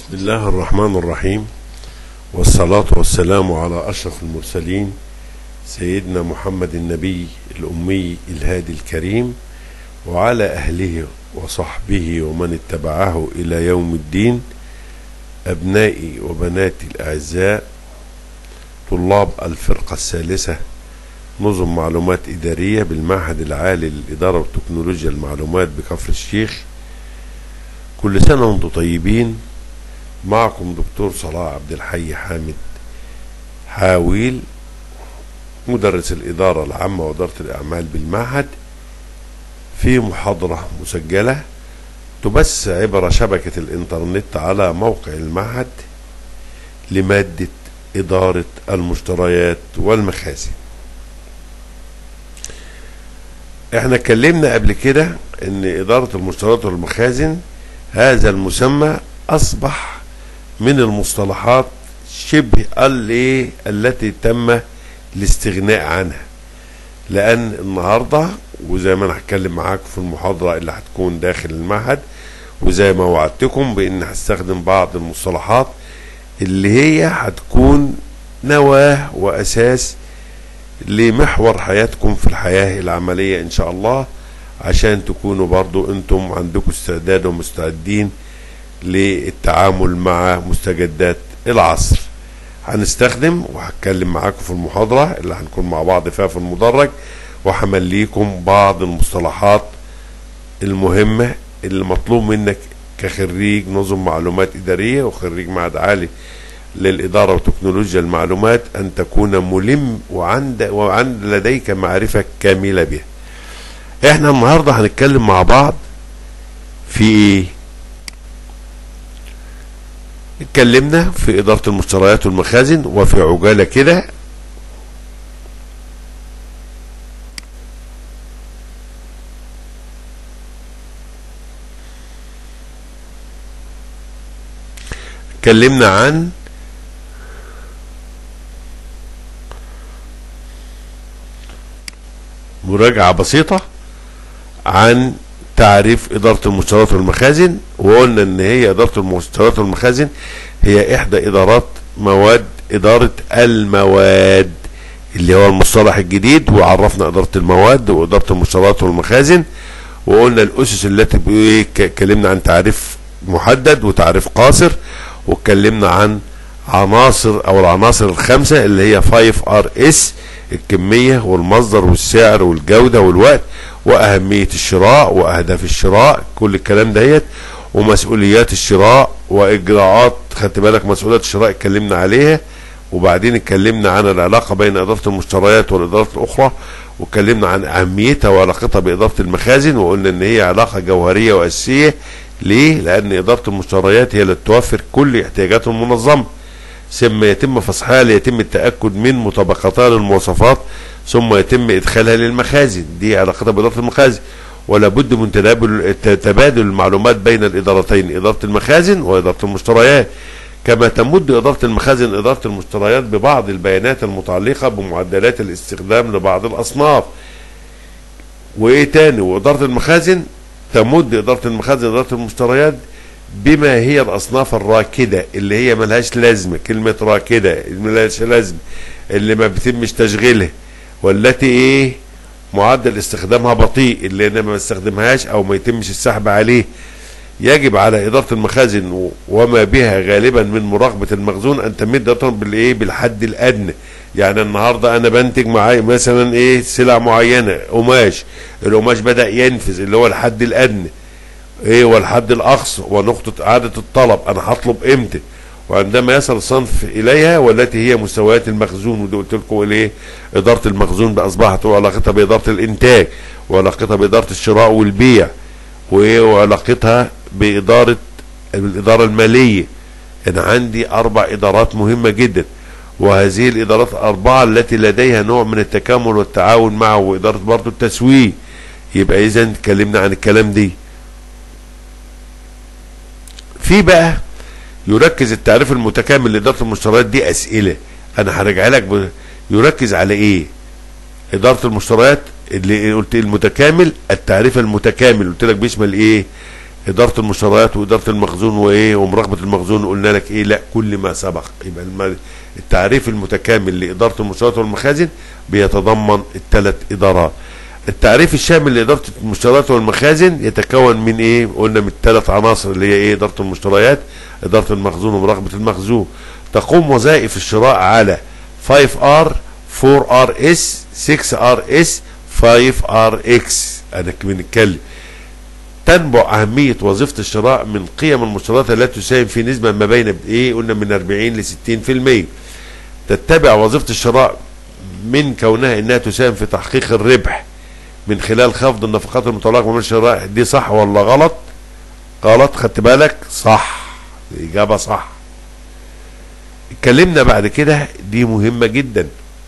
بسم الله الرحمن الرحيم والصلاة والسلام على أشرف المرسلين سيدنا محمد النبي الأمي الهادي الكريم وعلى أهله وصحبه ومن اتبعه إلى يوم الدين أبنائي وبناتي الأعزاء طلاب الفرقة الثالثة نظم معلومات إدارية بالمعهد العالي للإدارة وتكنولوجيا المعلومات بكفر الشيخ كل سنة وانتم طيبين معكم دكتور صلاح عبد الحي حامد حاويل مدرس الإدارة العامة وإدارة الأعمال بالمعهد في محاضرة مسجلة تبث عبر شبكة الإنترنت على موقع المعهد لمادة إدارة المشتريات والمخازن احنا اتكلمنا قبل كده ان إدارة المشتريات والمخازن هذا المسمى أصبح من المصطلحات شبه الايه التي تم الاستغناء عنها لان النهارده وزي ما انا هتكلم معاكم في المحاضره اللي هتكون داخل المعهد وزي ما وعدتكم بان هستخدم بعض المصطلحات اللي هي هتكون نواه واساس لمحور حياتكم في الحياه العمليه ان شاء الله عشان تكونوا برضو انتم عندكم استعداد ومستعدين للتعامل مع مستجدات العصر هنستخدم وهتكلم معاكم في المحاضرة اللي هنكون مع بعض فيها في المدرج وهمليكم بعض المصطلحات المهمة اللي مطلوب منك كخريج نظم معلومات إدارية وخريج معهد عالي للإدارة وتكنولوجيا المعلومات أن تكون ملم وعند وعند لديك معرفة كاملة بها. احنا النهارده هنتكلم مع بعض في ايه؟ اتكلمنا في إدارة المشتريات والمخازن وفي عجالة كده اتكلمنا عن مراجعة بسيطة عن تعريف إدارة المشتريات والمخازن وقلنا إن هي إدارة المشتريات والمخازن هي إحدى إدارات مواد إدارة المواد اللي هو المصطلح الجديد وعرفنا إدارة المواد وإدارة المشتريات والمخازن وقلنا الأسس التي اتكلمنا عن تعريف محدد وتعريف قاصر واتكلمنا عن عناصر أو العناصر الخمسة اللي هي 5 ار اس الكمية والمصدر والسعر والجودة والوقت وأهمية الشراء وأهداف الشراء كل الكلام ديت ومسؤوليات الشراء وإجراءات خدت بالك مسؤوليات الشراء اتكلمنا عليها وبعدين اتكلمنا عن العلاقة بين إدارة المشتريات والإدارات الأخرى واتكلمنا عن أهميتها وعلاقتها بإدارة المخازن وقلنا إن هي علاقة جوهرية وأساسية ليه؟ لأن إدارة المشتريات هي اللي توفر كل احتياجات المنظمة ثم يتم فصحها ليتم التأكد من مطابقتها للمواصفات ثم يتم إدخالها للمخازن دي علاقتها بإدارة المخازن ولا بد من تبادل تبادل المعلومات بين الإدارتين إدارة المخازن وإدارة المشتريات كما تمد إدارة المخازن إدارة المشتريات ببعض البيانات المتعلقة بمعدلات الاستخدام لبعض الأصناف وإيه تاني وإدارة المخازن تمد إدارة المخازن إدارة المشتريات بما هي الأصناف الراكدة اللي هي ملهاش لازمة كلمة راكدة اللي ملهاش لازمة اللي ما بيتمش تشغيلها والتي إيه معدل استخدامها بطيء اللي انا ما بستخدمهاش او ما يتمش السحب عليه يجب على إدارة المخازن وما بها غالبا من مراقبة المخزون أن تمد بالإيه بالحد الأدنى يعني النهاردة أنا بنتج معايا مثلا إيه سلع معينة قماش القماش بدأ ينفذ اللي هو الحد الأدنى إيه والحد الأقصى ونقطة إعادة الطلب أنا هطلب إمتى وعندما يصل الصنف اليها والتي هي مستويات المخزون ودي قلت لكم الايه اداره المخزون بقى اصبحت وعلاقتها باداره الانتاج وعلاقتها باداره الشراء والبيع وعلاقتها باداره الاداره الماليه انا عندي اربع ادارات مهمه جدا وهذه الادارات الاربعه التي لديها نوع من التكامل والتعاون معه واداره برضه التسويق يبقى اذا اتكلمنا عن الكلام دي في بقى يركز التعريف المتكامل لإدارة المشتريات دي أسئلة أنا هرجع لك ب... يركز على إيه؟ إدارة المشتريات اللي قلت المتكامل التعريف المتكامل قلت لك بيشمل إيه؟ اداره المشتريات واداره المخزون وايه ومراقبه المخزون قلنا لك ايه لا كل ما سبق يبقى الم- التعريف المتكامل لاداره المشتريات والمخازن بيتضمن الثلاث ادارات التعريف الشامل لاداره المشتريات والمخازن يتكون من ايه قلنا من الثلاث عناصر اللي هي ايه اداره المشتريات اداره المخزون ومراقبه المخزون تقوم وظائف الشراء على 5R 4RS 6RS 5RX انا بنتكلم تنبع أهمية وظيفة الشراء من قيم المشتريات التي تساهم في نسبة ما بين إيه قلنا من 40 ل 60% تتبع وظيفة الشراء من كونها إنها تساهم في تحقيق الربح من خلال خفض النفقات المتعلقة من الشراء دي صح ولا غلط؟ غلط خدت بالك؟ صح الإجابة صح اتكلمنا بعد كده دي مهمة جدا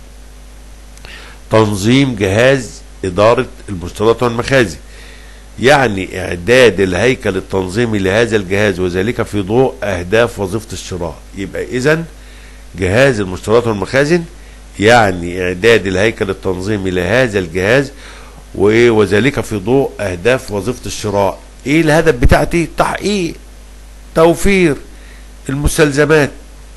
تنظيم جهاز إدارة المشتريات والمخازن يعني إعداد الهيكل التنظيمي لهذا الجهاز وذلك في ضوء أهداف وظيفة الشراء يبقى إذا جهاز المشتريات والمخازن يعني إعداد الهيكل التنظيمي لهذا الجهاز وإيه وذلك في ضوء أهداف وظيفة الشراء إيه الهدف بتاعتي تحقيق توفير المستلزمات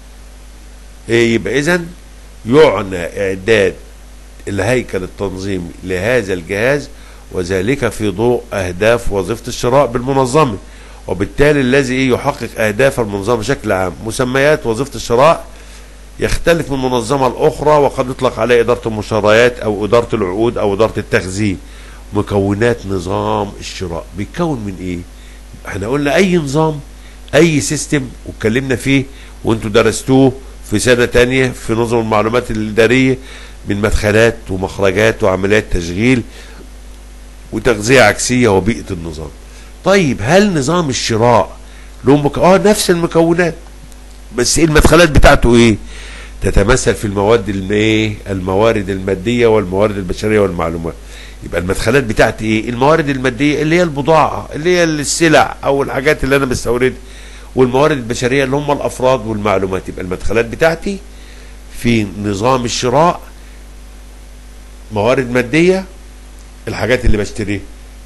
إيه يبقى إذا يعنى إعداد الهيكل التنظيمي لهذا الجهاز وذلك في ضوء أهداف وظيفة الشراء بالمنظمة وبالتالي الذي إيه يحقق أهداف المنظمة بشكل عام مسميات وظيفة الشراء يختلف من منظمة الأخرى وقد يطلق عليه إدارة المشتريات أو إدارة العقود أو إدارة التخزين مكونات نظام الشراء بيتكون من إيه؟ احنا قلنا أي نظام أي سيستم واتكلمنا فيه وانتوا درستوه في سنة تانية في نظم المعلومات الإدارية من مدخلات ومخرجات وعمليات تشغيل وتغذية عكسية وبيئة النظام طيب هل نظام الشراء له مك... اه نفس المكونات بس ايه المدخلات بتاعته ايه تتمثل في المواد الم- ايه الموارد المادية والموارد البشرية والمعلومات يبقى المدخلات بتاعتي ايه الموارد المادية اللي هي البضاعة اللي هي السلع او الحاجات اللي انا بستوردها والموارد البشرية اللي هم الافراد والمعلومات يبقى المدخلات بتاعتي في نظام الشراء موارد مادية الحاجات اللي بشتريها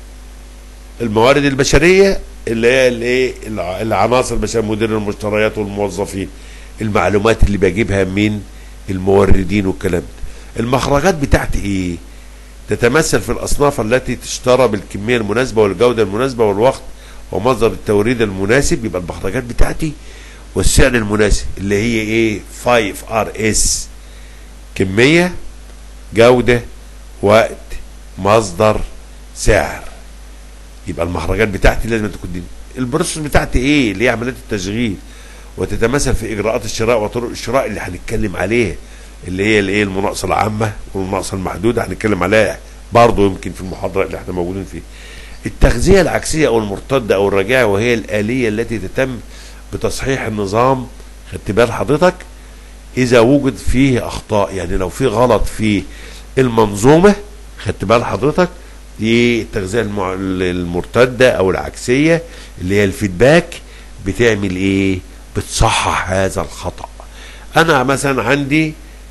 الموارد البشريه اللي هي الايه الع- العناصر البشريه مدير المشتريات والموظفين المعلومات اللي بجيبها من الموردين والكلام ده المخرجات بتاعتي ايه تتمثل في الاصناف التي تشترى بالكميه المناسبه والجوده المناسبه والوقت ومصدر التوريد المناسب يبقى المخرجات بتاعتي والسعر المناسب اللي هي ايه 5 ار اس كميه جوده وقت مصدر سعر يبقى المخرجات بتاعتي لازم تكون دي البروسيس بتاعتي ايه اللي هي عمليات التشغيل وتتمثل في اجراءات الشراء وطرق الشراء اللي هنتكلم عليها اللي هي الايه المناقصه العامه والمناقصه المحدوده هنتكلم عليها برضه يمكن في المحاضره اللي احنا موجودين فيها التغذيه العكسيه او المرتده او الرجاعه وهي الاليه التي تتم بتصحيح النظام خدت بال حضرتك اذا وجد فيه اخطاء يعني لو في غلط في المنظومه خدت بال حضرتك دي التغذيه المع... المرتده او العكسيه اللي هي الفيدباك بتعمل ايه بتصحح هذا الخطا انا مثلا عندي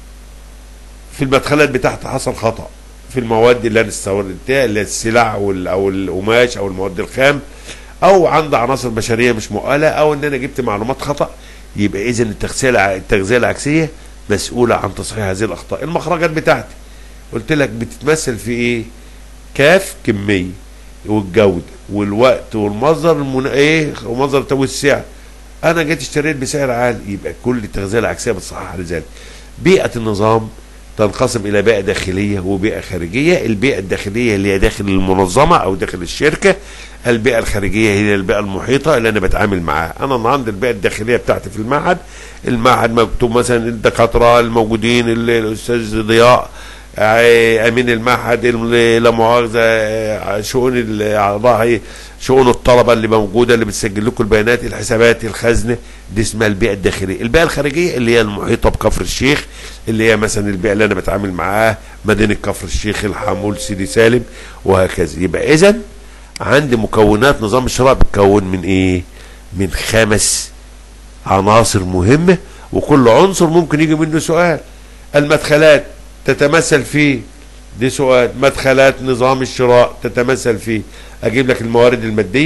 في المدخلات بتاعتي حصل خطا في المواد اللي انا استوردتها اللي هي السلع وال- او القماش او المواد الخام او عند عناصر بشريه مش مؤهله او ان انا جبت معلومات خطا يبقى اذا التغذيه الع- التغذيه العكسيه مسؤوله عن تصحيح هذه الاخطاء المخرجات بتاعتي قلت لك بتتمثل في ايه كاف كميه والجوده والوقت والمصدر المن... ايه ومصدر تو السعر انا جيت اشتريت بسعر عالي يبقى كل التغذيه العكسيه بتصحح لذلك بيئه النظام تنقسم الى بيئه داخليه وبيئه خارجيه البيئه الداخليه اللي هي داخل المنظمه او داخل الشركه البيئه الخارجيه هي البيئه المحيطه اللي انا بتعامل معاها انا النهارده البيئه الداخليه بتاعتي في المعهد المعهد مكتوب مثلا الدكاتره الموجودين ال- الاستاذ ضياء آه، امين المعهد ال- لا مؤاخذه آه، شؤون الاعضاء شؤون الطلبه اللي موجوده اللي بتسجل لكم البيانات الحسابات الخزنه دي اسمها البيئه الداخليه البيئه الخارجيه اللي هي المحيطه بكفر الشيخ اللي هي مثلا البيئه اللي انا بتعامل معاها مدينه كفر الشيخ الحمول سيدي سالم وهكذا يبقى اذا عندي مكونات نظام الشراء بتكون من ايه من خمس عناصر مهمه وكل عنصر ممكن يجي منه سؤال المدخلات تتمثل في دي سؤال مدخلات نظام الشراء تتمثل في اجيب لك الموارد الماديه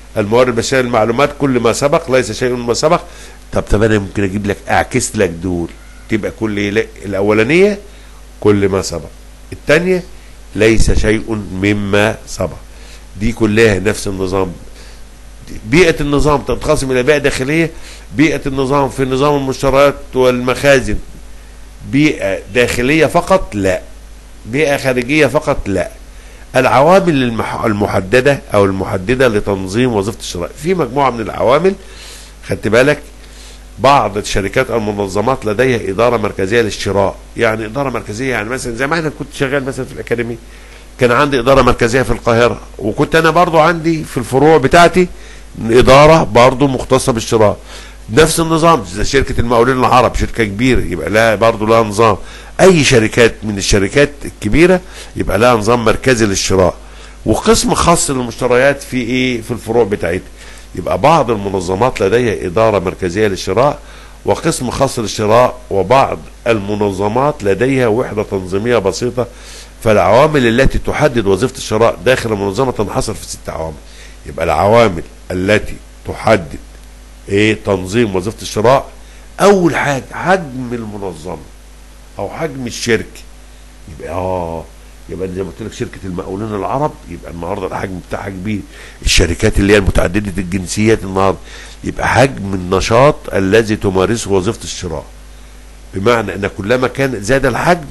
الموارد البشريه المعلومات كل ما سبق ليس شيء مما سبق طب طب انا ممكن اجيب لك اعكس لك دول تبقى كل إيه؟ لا، الاولانيه كل ما سبق الثانيه ليس شيء مما سبق دي كلها نفس النظام بيئة النظام تنقسم إلى بيئة داخلية بيئة النظام في نظام المشتريات والمخازن بيئة داخلية فقط لا بيئة خارجية فقط لا العوامل المح- المحددة أو المحددة لتنظيم وظيفة الشراء في مجموعة من العوامل خدت بالك بعض الشركات أو المنظمات لديها إدارة مركزية للشراء يعني إدارة مركزية يعني مثلا زي ما أنا كنت شغال مثلا في الأكاديمية كان عندي إدارة مركزية في القاهرة وكنت أنا برضو عندي في الفروع بتاعتي إدارة برضو مختصة بالشراء نفس النظام زي شركة المقاولين العرب شركة كبيرة يبقى لها برضو لها نظام أي شركات من الشركات الكبيرة يبقى لها نظام مركزي للشراء وقسم خاص للمشتريات في إيه في الفروع بتاعتها يبقى بعض المنظمات لديها إدارة مركزية للشراء وقسم خاص للشراء وبعض المنظمات لديها وحدة تنظيمية بسيطة فالعوامل التي تحدد وظيفة الشراء داخل المنظمة تنحصر في ست عوامل يبقى العوامل التي تحدد ايه تنظيم وظيفة الشراء اول حاجة حجم المنظمة او حجم الشركة يبقى اه يبقى زي ما قلت لك شركة المقاولين العرب يبقى النهارده الحجم بتاعها كبير الشركات اللي هي المتعددة الجنسيات النهارده يبقى حجم النشاط الذي تمارسه وظيفة الشراء بمعنى ان كلما كان زاد الحجم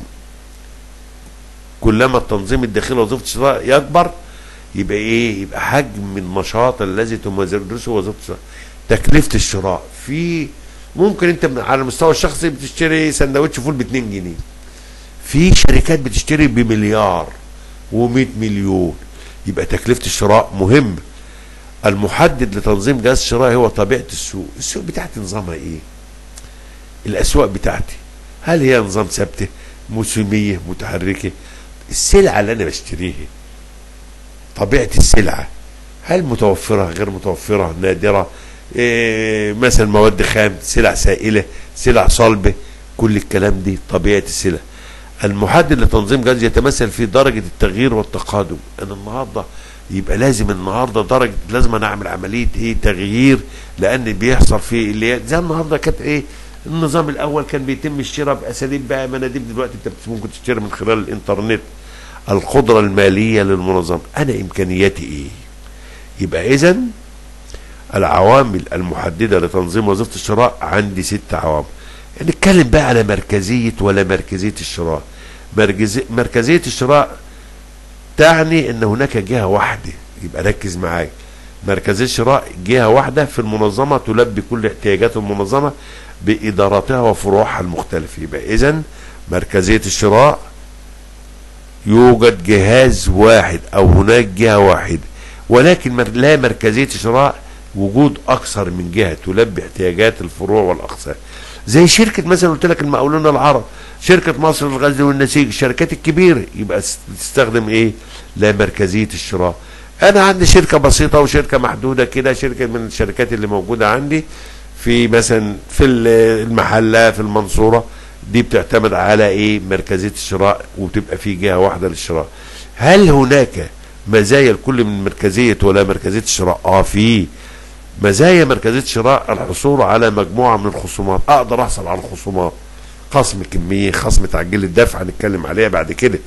كلما التنظيم الداخلي وظيفة الشراء يكبر يبقى ايه يبقى حجم النشاط الذي تمارسه وظيفة الشراء تكلفة الشراء في ممكن انت من- على المستوى الشخصي بتشتري سندوتش فول ب 2 جنيه في شركات بتشتري بمليار و100 مليون يبقى تكلفة الشراء مهمة المحدد لتنظيم جهاز الشراء هو طبيعة السوق السوق بتاعتي نظامها ايه الاسواق بتاعتي هل هي نظام ثابته موسميه متحركه السلعه اللي انا بشتريها طبيعه السلعه هل متوفره غير متوفره نادره إيه مثلا مواد خام سلع سائله سلع صلبه كل الكلام دي طبيعه السلع المحدد لتنظيم جهاز يتمثل في درجه التغيير والتقادم انا النهارده يبقى لازم النهارده درجه لازم انا اعمل عمليه ايه تغيير لان بيحصل في اللي هي- زي النهارده كانت ايه النظام الاول كان بيتم الشراء باساليب بقى مناديب دلوقتي انت ممكن تشتري من خلال الانترنت القدره الماليه للمنظمه انا امكانياتي ايه يبقى اذا العوامل المحدده لتنظيم وظيفه الشراء عندي ست عوامل نتكلم بقى على مركزيه ولا مركزيه الشراء مركزي مركزيه الشراء تعني ان هناك جهه واحده يبقى ركز معايا مركزيه الشراء جهه واحده في المنظمه تلبي كل احتياجات المنظمه باداراتها وفروعها المختلفه يبقى اذا مركزيه الشراء يوجد جهاز واحد او هناك جهه واحده ولكن مر- لا مركزيه الشراء وجود اكثر من جهه تلبي احتياجات الفروع والاقسام زي شركه مثلا قلت لك المقاولون العرب شركه مصر للغزل والنسيج الشركات الكبيره يبقى س- بتستخدم ايه لا مركزيه الشراء انا عندي شركه بسيطه وشركه محدوده كده شركه من الشركات اللي موجوده عندي في مثلا في ال- المحله في المنصوره دي بتعتمد على ايه مركزيه الشراء وتبقى في جهه واحده للشراء هل هناك مزايا لكل من مركزيه ولا مركزيه الشراء اه في مزايا مركزيه الشراء الحصول على مجموعه من الخصومات اقدر احصل على الخصومات خصم كميه خصم تعجيل الدفع هنتكلم عليها بعد كده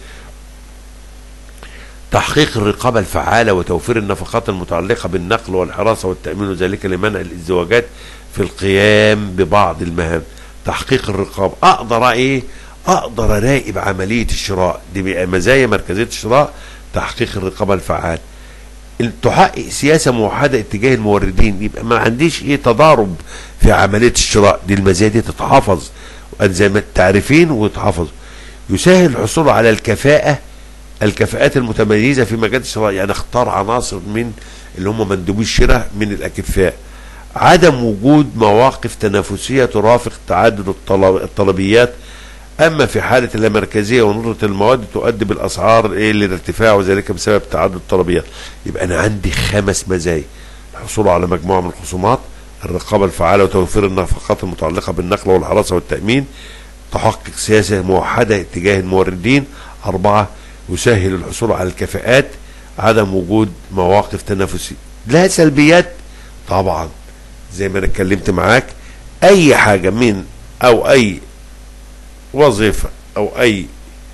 تحقيق الرقابة الفعالة وتوفير النفقات المتعلقة بالنقل والحراسة والتأمين وذلك لمنع الازدواجات في القيام ببعض المهام تحقيق الرقابة أقدر إيه أقدر أراقب عملية الشراء دي بقى مزايا مركزية الشراء تحقيق الرقابة الفعالة تحقق سياسة موحدة اتجاه الموردين يبقى ما عنديش ايه تضارب في عملية الشراء دي المزايا دي تتحفظ زي ما التعريفين وتحفظ يسهل الحصول على الكفاءة الكفاءات المتميزة في مجال الشراء يعني اختار عناصر من اللي هم مندوبي الشراء من الأكفاء عدم وجود مواقف تنافسية ترافق تعدد الطلب الطلبيات أما في حالة اللامركزية وندرة المواد تؤدي بالأسعار إيه للارتفاع وذلك بسبب تعدد الطلبيات يبقى أنا عندي خمس مزايا الحصول على مجموعة من الخصومات الرقابة الفعالة وتوفير النفقات المتعلقة بالنقل والحراسة والتأمين تحقق سياسة موحدة اتجاه الموردين أربعة يسهل الحصول على الكفاءات عدم وجود مواقف تنافسي لها سلبيات طبعا زي ما انا اتكلمت معاك اي حاجة من او اي وظيفة او اي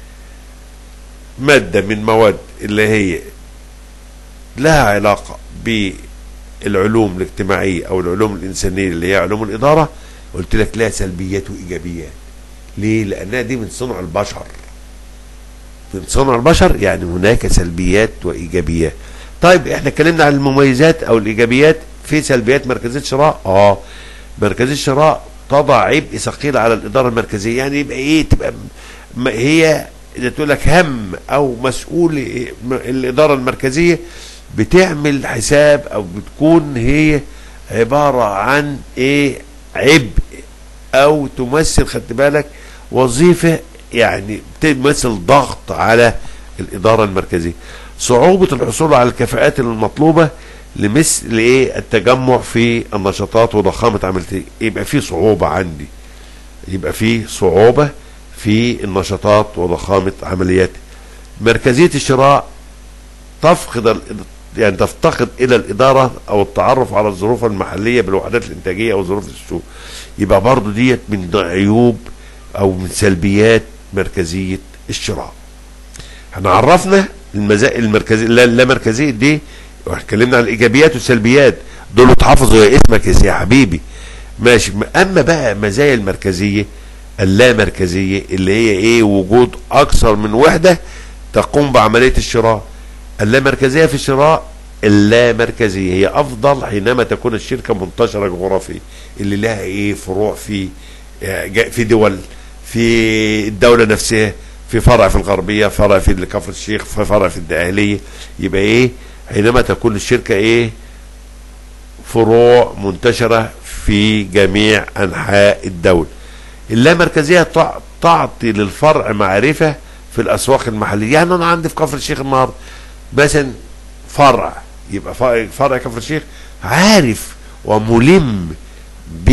مادة من مواد اللي هي لها علاقة بالعلوم الاجتماعية او العلوم الانسانية اللي هي علوم الادارة قلت لك لها سلبيات وايجابيات ليه لانها دي من صنع البشر من صنع البشر يعني هناك سلبيات وايجابيات طيب احنا اتكلمنا عن المميزات او الايجابيات في سلبيات مركزيه الشراء اه مركزيه الشراء تضع عبء ثقيل على الاداره المركزيه يعني يبقى ايه تبقى م- هي اذا تقول لك هم او مسؤول إيه م- الاداره المركزيه بتعمل حساب او بتكون هي عباره عن ايه عبء او تمثل خدت بالك وظيفه يعني تمثل ضغط على الاداره المركزيه صعوبه الحصول على الكفاءات المطلوبه لمثل ايه التجمع في النشاطات وضخامه عمليه يبقى في صعوبه عندي يبقى في صعوبه في النشاطات وضخامه عمليات مركزيه الشراء تفقد ال- يعني تفتقد الى الاداره او التعرف على الظروف المحليه بالوحدات الانتاجيه او ظروف السوق يبقى برضو ديت من عيوب او من سلبيات مركزيه الشراء احنا عرفنا المزايا المركزيه لا, لا مركزيه دي اتكلمنا عن الايجابيات والسلبيات دول اتحفظوا يا اسمك يا حبيبي ماشي اما بقى مزايا المركزيه اللامركزيه اللي هي ايه وجود اكثر من وحده تقوم بعمليه الشراء اللامركزيه في الشراء اللامركزيه هي افضل حينما تكون الشركه منتشره جغرافيا اللي لها ايه فروع في في دول في الدوله نفسها في فرع في الغربيه فرع في كفر الشيخ في فرع في الدقهليه يبقى ايه حينما تكون الشركه ايه فروع منتشره في جميع انحاء الدوله اللامركزيه تع- تعطي للفرع معرفه في الاسواق المحليه يعني انا عندي في كفر الشيخ النهارده مثلا فرع يبقى فرع- فرع كفر الشيخ عارف وملم ب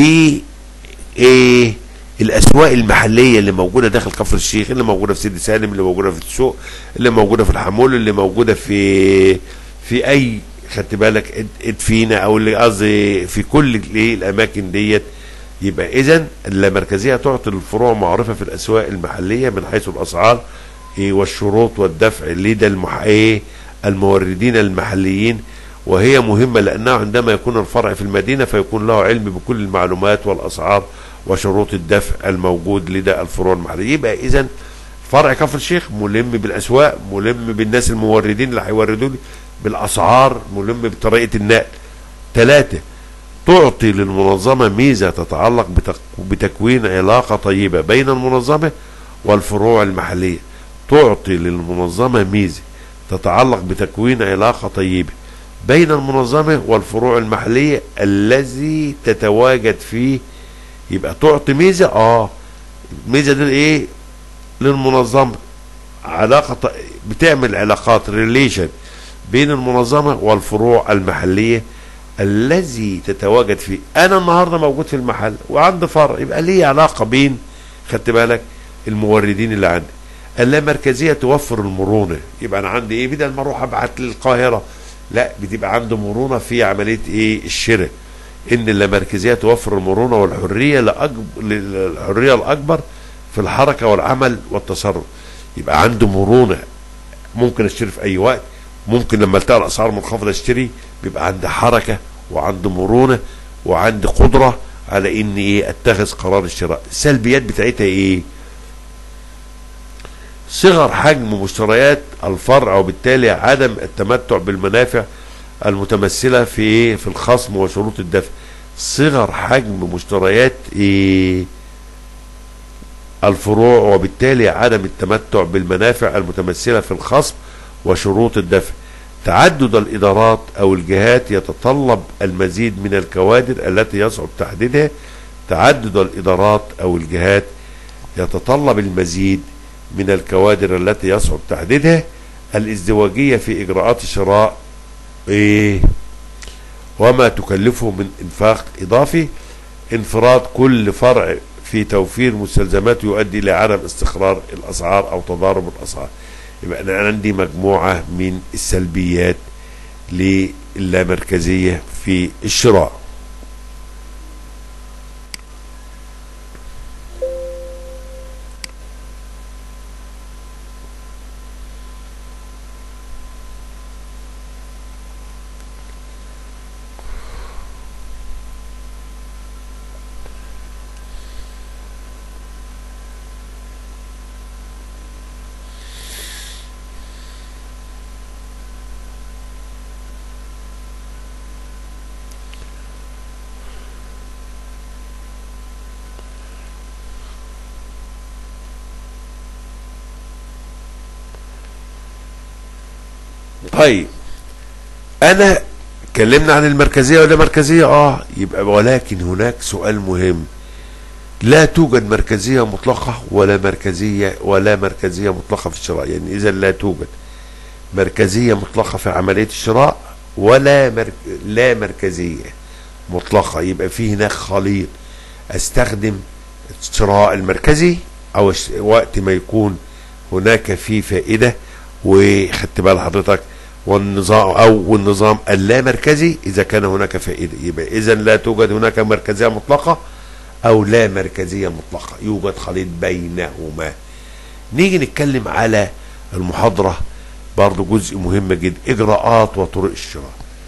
ايه الاسواق المحليه اللي موجوده داخل كفر الشيخ اللي موجوده في سيدي سالم اللي موجوده في السوق اللي موجوده في الحمول اللي موجوده في في اي خدت بالك إد- ادفينا او اللي قصدي في كل الايه الاماكن ديت يبقى اذا اللامركزيه تعطي الفروع معرفه في الاسواق المحليه من حيث الاسعار إيه والشروط والدفع لدى المح... إيه الموردين المحليين وهي مهمه لانها عندما يكون الفرع في المدينه فيكون له علم بكل المعلومات والاسعار وشروط الدفع الموجود لدى الفروع المحليه يبقى اذا فرع كفر الشيخ ملم بالاسواق ملم بالناس الموردين اللي هيوردوا لي بالاسعار ملم بطريقه النقل ثلاثه تعطي للمنظمة ميزة تتعلق بتك- بتكوين علاقة طيبة بين المنظمة والفروع المحلية تعطي للمنظمة ميزة تتعلق بتكوين علاقة طيبة بين المنظمة والفروع المحلية الذي تتواجد فيه يبقى تعطي ميزة اه ميزة دي ايه للمنظمة علاقة ط- بتعمل علاقات ريليشن بين المنظمة والفروع المحلية الذي تتواجد فيه انا النهارده موجود في المحل وعندي فرع يبقى ليه علاقه بين خدت بالك الموردين اللي عندي اللامركزيه توفر المرونه يبقى انا عندي ايه بدل ما اروح ابعت للقاهره لا بتبقى عنده مرونه في عمليه ايه الشراء ان اللامركزيه توفر المرونه والحريه لأجب... للحريه الاكبر في الحركه والعمل والتصرف يبقى عنده مرونه ممكن اشتري في اي وقت ممكن لما التقى الاسعار منخفضه اشتري بيبقى عندي حركه وعندي مرونه وعندي قدره على اني ايه اتخذ قرار الشراء السلبيات بتاعتها ايه صغر حجم مشتريات الفرع وبالتالي عدم التمتع بالمنافع المتمثله في ايه في الخصم وشروط الدفع صغر حجم مشتريات ايه الفروع وبالتالي عدم التمتع بالمنافع المتمثله في الخصم وشروط الدفع تعدد الادارات او الجهات يتطلب المزيد من الكوادر التي يصعب تحديدها تعدد الادارات او الجهات يتطلب المزيد من الكوادر التي يصعب تحديدها الازدواجيه في اجراءات الشراء ايه وما تكلفه من انفاق اضافي انفراد كل فرع في توفير مستلزمات يؤدي الى عدم استقرار الاسعار او تضارب الاسعار يبقى انا عندي مجموعه من السلبيات للامركزية في الشراء طيب انا اتكلمنا عن المركزيه ولا مركزيه اه يبقى ولكن هناك سؤال مهم لا توجد مركزيه مطلقه ولا مركزيه ولا مركزيه مطلقه في الشراء يعني اذا لا توجد مركزيه مطلقه في عمليه الشراء ولا مرك... لا مركزيه مطلقه يبقى في هناك خليط استخدم الشراء المركزي او الش- وقت ما يكون هناك في فائده وخدت بال حضرتك والنظام او النظام اللامركزي اذا كان هناك فائده يبقى اذا لا توجد هناك مركزيه مطلقه او لا مركزيه مطلقه يوجد خليط بينهما نيجي نتكلم على المحاضره برضو جزء مهم جدا اجراءات وطرق الشراء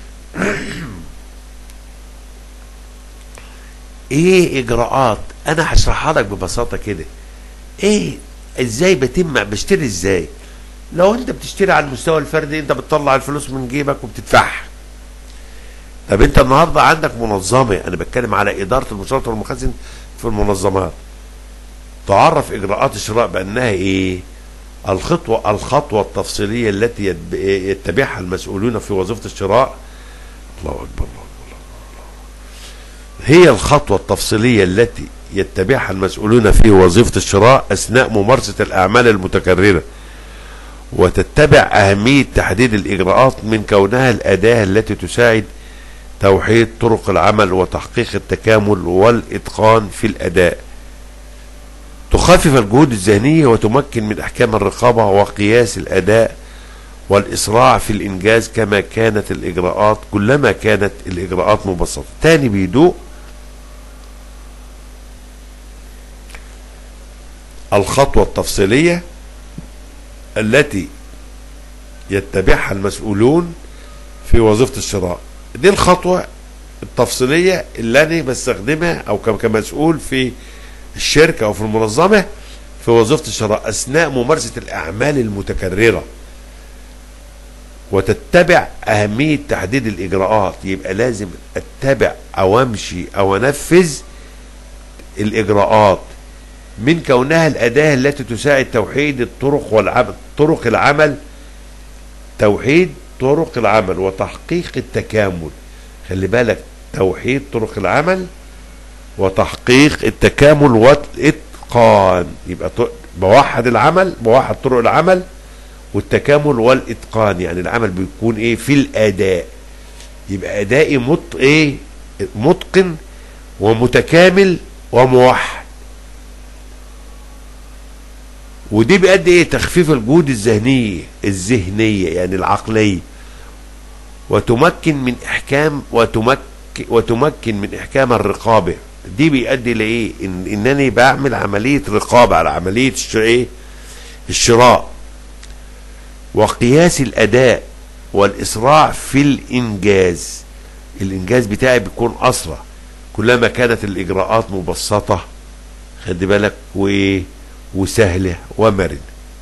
ايه اجراءات انا هشرحها لك ببساطه كده ايه ازاي بتم بشتري ازاي لو انت بتشتري على المستوى الفردي انت بتطلع الفلوس من جيبك وبتدفعها طب انت النهارده عندك منظمه انا بتكلم على اداره المشتريات والمخازن في المنظمات تعرف اجراءات الشراء بانها ايه الخطوه الخطوه التفصيليه التي يتب- يتبعها المسؤولون في وظيفه الشراء الله اكبر الله أكبر. هي الخطوه التفصيليه التي يتبعها المسؤولون في وظيفه الشراء اثناء ممارسه الاعمال المتكرره وتتبع أهمية تحديد الإجراءات من كونها الأداة التي تساعد توحيد طرق العمل وتحقيق التكامل والإتقان في الأداء تخفف الجهود الذهنية وتمكن من أحكام الرقابة وقياس الأداء والإسراع في الإنجاز كما كانت الإجراءات كلما كانت الإجراءات مبسطة تاني بيدوق الخطوة التفصيلية التي يتبعها المسؤولون في وظيفة الشراء دي الخطوة التفصيلية اللي أنا بستخدمها أو كم- كمسؤول في الشركة أو في المنظمة في وظيفة الشراء أثناء ممارسة الأعمال المتكررة وتتبع أهمية تحديد الإجراءات يبقى لازم أتبع أو أمشي أو أنفذ الإجراءات من كونها الأداة التي تساعد توحيد الطرق والعمل طرق العمل توحيد طرق العمل وتحقيق التكامل خلي بالك توحيد طرق العمل وتحقيق التكامل والإتقان يبقى ط- بوحد العمل بوحد طرق العمل والتكامل والإتقان يعني العمل بيكون إيه في الأداء يبقى أدائي مت إيه متقن ومتكامل وموحد ودي بيؤدي ايه تخفيف الجهود الذهنيه الذهنيه يعني العقليه وتمكن من احكام وتمكن وتمكن من احكام الرقابه دي بيؤدي لايه ان انني بعمل عمليه رقابه على عمليه الش- ايه الشراء وقياس الاداء والاسراع في الانجاز الانجاز بتاعي بيكون اسرع كلما كانت الاجراءات مبسطه خد بالك وايه وسهله ومرنه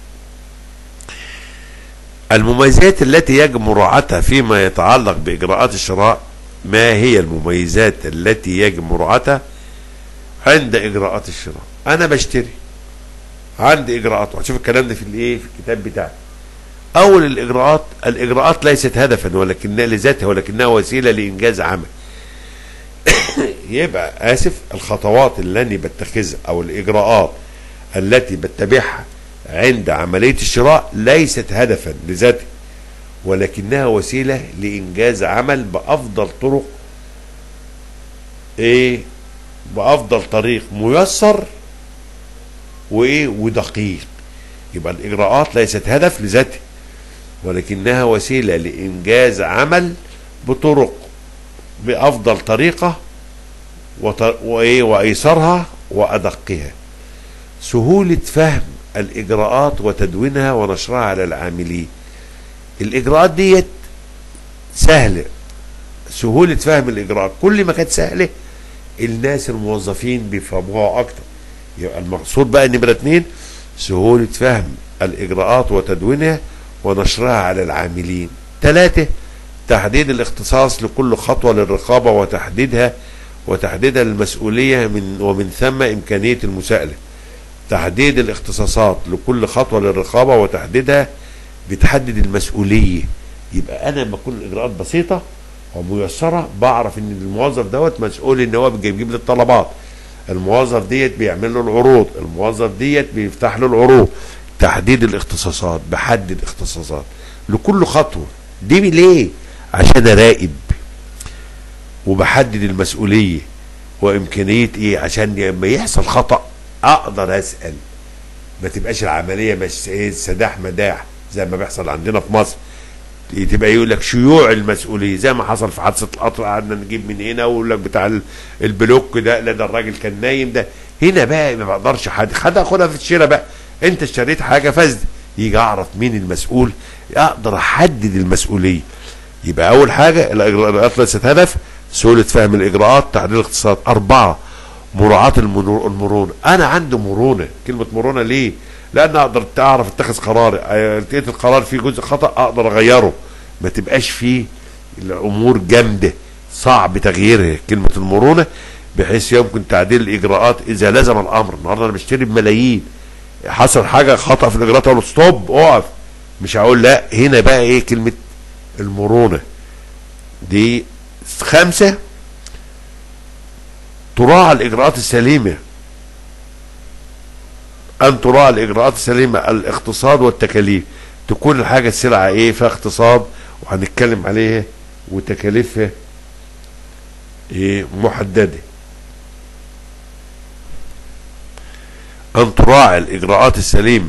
المميزات التي يجب مراعاتها فيما يتعلق باجراءات الشراء ما هي المميزات التي يجب مراعاتها عند اجراءات الشراء انا بشتري عندي اجراءات وهشوف الكلام ده في الايه في الكتاب بتاعي اول الاجراءات الاجراءات ليست هدفا ولكنها لذاتها ولكنها وسيله لانجاز عمل يبقى اسف الخطوات اللي انا بتخذها او الاجراءات التي بتبعها عند عمليه الشراء ليست هدفا لذاتها ولكنها وسيله لانجاز عمل بافضل طرق ايه بافضل طريق ميسر وايه ودقيق يبقى الاجراءات ليست هدف لذاتها ولكنها وسيلة لإنجاز عمل بطرق بأفضل طريقة وط- وإيه وأيسرها وأدقها سهولة فهم الإجراءات وتدوينها ونشرها على العاملين الإجراءات ديت سهلة سهولة فهم الإجراءات كل ما كانت سهلة الناس الموظفين بيفهموها أكتر يبقى المقصود بقى نمرة اتنين سهولة فهم الإجراءات وتدوينها ونشرها على العاملين ثلاثة تحديد الاختصاص لكل خطوة للرقابة وتحديدها وتحديدها المسؤولية من ومن ثم إمكانية المساءلة تحديد الاختصاصات لكل خطوة للرقابة وتحديدها بتحدد المسؤولية يبقى أنا لما تكون الإجراءات بسيطة وميسرة بعرف إن الموظف دوت مسؤول إن هو بيجيب لي الطلبات الموظف ديت بيعمل له العروض الموظف ديت بيفتح له العروض تحديد الاختصاصات بحدد اختصاصات لكل خطوة دي ليه عشان اراقب وبحدد المسؤولية وامكانية ايه عشان لما يحصل خطأ اقدر اسأل ما تبقاش العملية مش ايه سداح مداح زي ما بيحصل عندنا في مصر تبقى يقول لك شيوع المسؤوليه زي ما حصل في حادثه القطر قعدنا نجيب من هنا ويقول لك بتاع ال- البلوك ده لا ده الراجل كان نايم ده هنا بقى ما بقدرش حد خد اخدها في الشراء بقى انت اشتريت حاجه فاسده يجي اعرف مين المسؤول اقدر احدد المسؤوليه يبقى اول حاجه الاجراءات ليست هدف سهوله فهم الاجراءات تحديد الاقتصاد اربعه مراعاة المنو- المرونة أنا عندي مرونة كلمة مرونة ليه لأن أقدر أعرف أتخذ قرار آه، لقيت القرار فيه جزء خطأ أقدر أغيره ما تبقاش فيه الأمور جامدة صعب تغييرها كلمة المرونة بحيث يمكن تعديل الإجراءات إذا لزم الأمر النهاردة أنا بشتري بملايين حصل حاجة خطأ في الإجراءات أقول ستوب أقف مش هقول لا هنا بقى إيه كلمة المرونة دي خمسة تراعى الإجراءات السليمة أن تراعى الإجراءات السليمة الاقتصاد والتكاليف تكون الحاجة السلعة إيه فيها اقتصاد وهنتكلم عليها وتكاليفها إيه محددة أن تراعي الإجراءات السليمة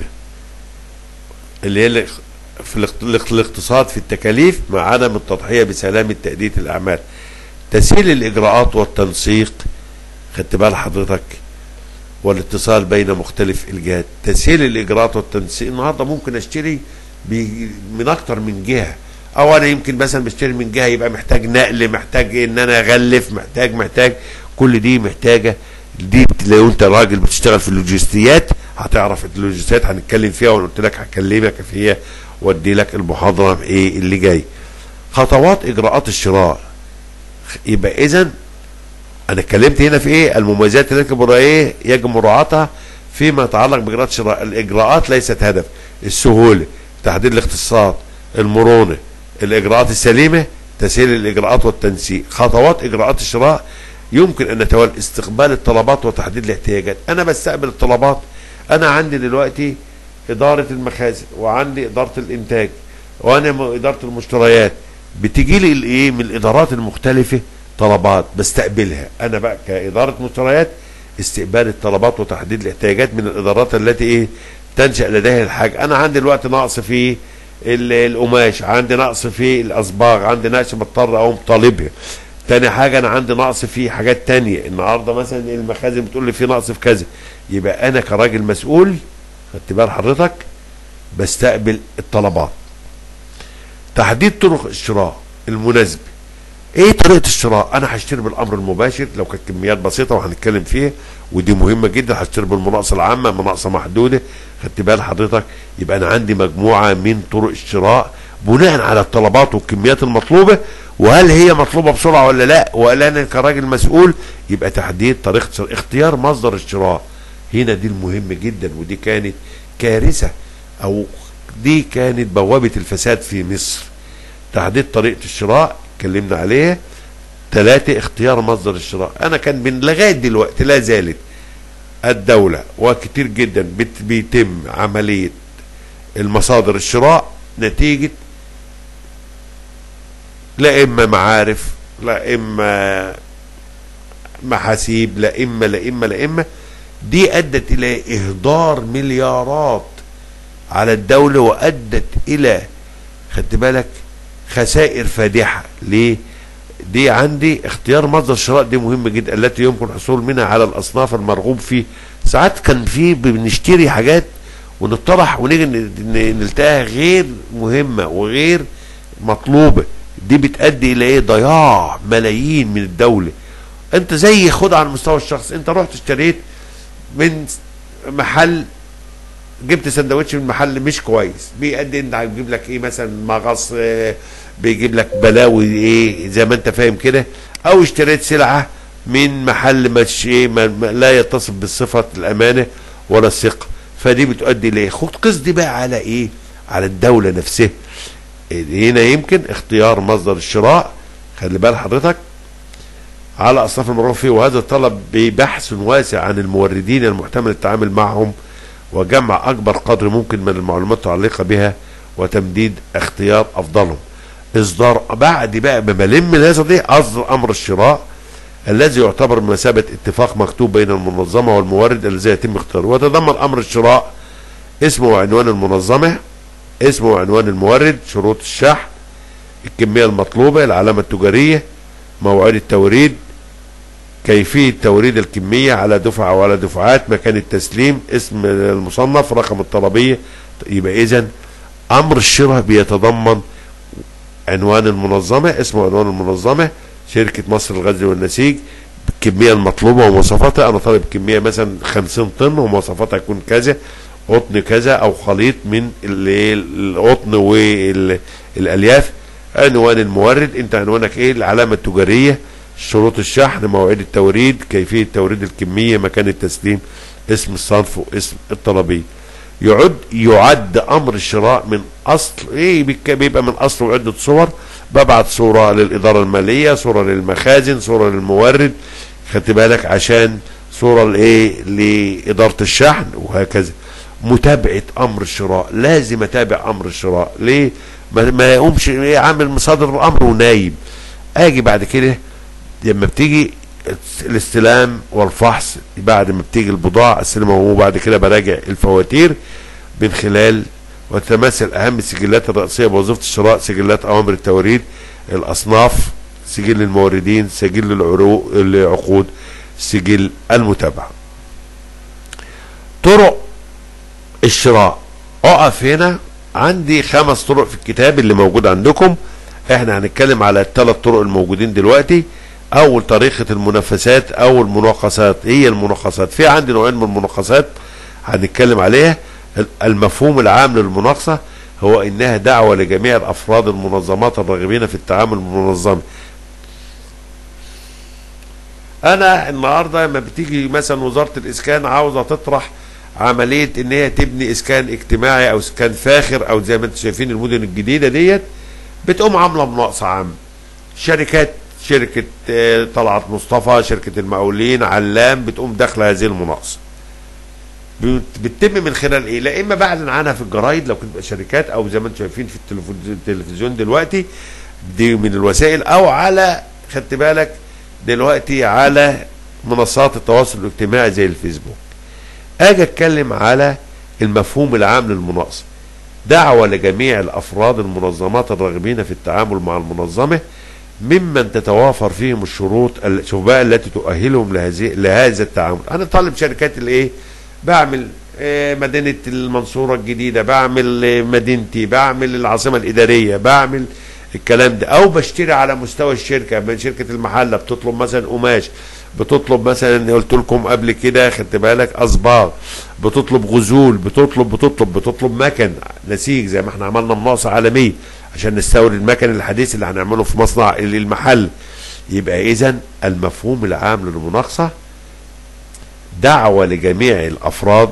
اللي هي الاق- في الاقت- الاقت- الاقتصاد في التكاليف مع عدم التضحية بسلامة تأدية الأعمال تسهيل الإجراءات والتنسيق خدت بال حضرتك والاتصال بين مختلف الجهات تسهيل الاجراءات والتنسيق النهارده ممكن اشتري بي- من اكتر من جهه او انا يمكن مثلا بشتري من جهه يبقى محتاج نقل محتاج ان انا اغلف محتاج محتاج كل دي محتاجه دي بت- لو انت راجل بتشتغل في اللوجستيات هتعرف اللوجستيات هنتكلم فيها وانا قلت لك هكلمك فيها وادي لك المحاضره ايه اللي جاي خطوات اجراءات الشراء يبقى اذا انا اتكلمت هنا في ايه المميزات اللي يجب ايه يجب مراعاتها فيما يتعلق باجراءات الشراء الاجراءات ليست هدف السهوله تحديد الاختصاصات المرونه الاجراءات السليمه تسهيل الاجراءات والتنسيق خطوات اجراءات الشراء يمكن ان نتولى استقبال الطلبات وتحديد الاحتياجات انا بستقبل الطلبات انا عندي دلوقتي اداره المخازن وعندي اداره الانتاج وانا م- اداره المشتريات بتجي لي الايه من الادارات المختلفه طلبات بستقبلها انا بقى كاداره مشتريات استقبال الطلبات وتحديد الاحتياجات من الادارات التي ايه تنشا لديها الحاجه انا عندي الوقت نقص في ال- القماش عندي نقص في الاصباغ عندي نقص بضطر اقوم طالبها تاني حاجه انا عندي نقص في حاجات تانية النهارده مثلا المخازن بتقول لي في نقص في كذا يبقى انا كراجل مسؤول خدت بال حضرتك بستقبل الطلبات تحديد طرق الشراء المناسبه ايه طريقه الشراء انا هشتري بالامر المباشر لو كانت كميات بسيطه وهنتكلم فيها ودي مهمه جدا هشتري بالمناقصه العامه مناقصه محدوده خدت بال حضرتك يبقى انا عندي مجموعه من طرق الشراء بناء على الطلبات والكميات المطلوبه وهل هي مطلوبه بسرعه ولا لا ولا انا كراجل مسؤول يبقى تحديد طريقه الشراء اختيار مصدر الشراء هنا دي المهم جدا ودي كانت كارثه او دي كانت بوابه الفساد في مصر تحديد طريقه الشراء اتكلمنا عليها ثلاثة اختيار مصدر الشراء انا كان من لغايه دلوقتي لا زالت الدولة وكتير جدا بت- بيتم عملية المصادر الشراء نتيجة لا اما معارف لا اما محاسيب لا اما لا اما لا اما دي ادت الى اهدار مليارات على الدولة وادت الى خدت بالك خسائر فادحه ليه دي عندي اختيار مصدر الشراء دي مهم جدا التي يمكن الحصول منها على الاصناف المرغوب فيه ساعات كان في بنشتري حاجات ونطرح ونيجي ن- ن- نلتقيها غير مهمه وغير مطلوبه دي بتؤدي الى ايه ضياع ملايين من الدوله انت زي خد على المستوى الشخصي انت رحت اشتريت من محل جبت سندوتش من محل مش كويس بيأدي انت بيجيب لك ايه مثلا مغص اه، بيجيب لك بلاوي ايه زي ما انت فاهم كده او اشتريت سلعه من محل مش ايه ما ما لا يتصف بالصفه الامانه ولا الثقه فدي بتؤدي لايه خد قص دي بقى على ايه على الدوله نفسها هنا يمكن اختيار مصدر الشراء خلي بال حضرتك على اصناف المرغوب فيه وهذا طلب ببحث واسع عن الموردين المحتمل التعامل معهم وجمع اكبر قدر ممكن من المعلومات المتعلقه بها وتمديد اختيار افضلهم اصدار بعد بقى بملم هذا دي اصدر امر الشراء الذي يعتبر بمثابه اتفاق مكتوب بين المنظمه والمورد الذي يتم اختياره ويتضمن امر الشراء اسمه وعنوان المنظمه اسمه وعنوان المورد شروط الشحن الكميه المطلوبه العلامه التجاريه موعد التوريد كيفية توريد الكمية على دفعة أو على دفعات مكان التسليم اسم المصنف رقم الطلبية يبقى إذا أمر الشراء بيتضمن عنوان المنظمة اسم عنوان المنظمة شركة مصر الغزل والنسيج الكمية المطلوبة ومواصفاتها أنا طالب كمية مثلا 50 طن ومواصفاتها تكون كذا قطن كذا أو خليط من ال- القطن والألياف عنوان المورد أنت عنوانك إيه العلامة التجارية شروط الشحن مواعيد التوريد كيفية توريد الكمية مكان التسليم اسم الصنف واسم الطلبية يعد يعد امر الشراء من اصل ايه بيك- بيبقى من اصل عده صور ببعت صوره للاداره الماليه صوره للمخازن صوره للمورد خدت بالك عشان صوره لايه لاداره الشحن وهكذا متابعه امر الشراء لازم اتابع امر الشراء ليه ما, ما يقومش ايه عامل مصادر الامر ونايم اجي بعد كده لما بتيجي الاستلام والفحص بعد ما بتيجي البضاعة استلمها وبعد كده براجع الفواتير من خلال وتتمثل أهم السجلات الرئيسية بوظيفة الشراء سجلات أوامر التوريد الأصناف سجل الموردين سجل العروق العقود سجل المتابعة طرق الشراء اقف هنا عندي خمس طرق في الكتاب اللي موجود عندكم احنا هنتكلم على الثلاث طرق الموجودين دلوقتي اول طريقة المنافسات او المناقصات هي المناقصات في عندي نوعين من المناقصات هنتكلم عليها المفهوم العام للمناقصة هو انها دعوة لجميع الافراد المنظمات الراغبين في التعامل المنظم انا النهارده لما بتيجي مثلا وزاره الاسكان عاوزه تطرح عمليه ان هي تبني اسكان اجتماعي او اسكان فاخر او زي ما انتم شايفين المدن الجديده ديت بتقوم عامله مناقصه عامه شركات شركه آه، طلعت مصطفى شركه المقاولين علام بتقوم داخله هذه المناقصه بت- بتتم من خلال ايه؟ لا اما بعلن عنها في الجرايد لو كنت شركات او زي ما انتم شايفين في التلفز- التلفزيون دلوقتي دي من الوسائل او على خدت بالك دلوقتي على منصات التواصل الاجتماعي زي الفيسبوك اجي اتكلم على المفهوم العام للمناقصه دعوة لجميع الافراد المنظمات الراغبين في التعامل مع المنظمه ممن تتوافر فيهم الشروط ال- شوف بقى التي تؤهلهم لهذه لهذا التعامل انا طالب شركات الايه بعمل آه، مدينة المنصورة الجديدة بعمل آه، مدينتي بعمل العاصمة الإدارية بعمل الكلام ده أو بشتري على مستوى الشركة من شركة المحلة بتطلب مثلا قماش بتطلب مثلا قلت لكم قبل كده خدت بالك أصباغ بتطلب غزول بتطلب بتطلب بتطلب مكن نسيج زي ما احنا عملنا مناقصة عالمية عشان نستورد المكن الحديث اللي هنعمله في مصنع المحل يبقى إذا المفهوم العام للمناقصة دعوة لجميع الأفراد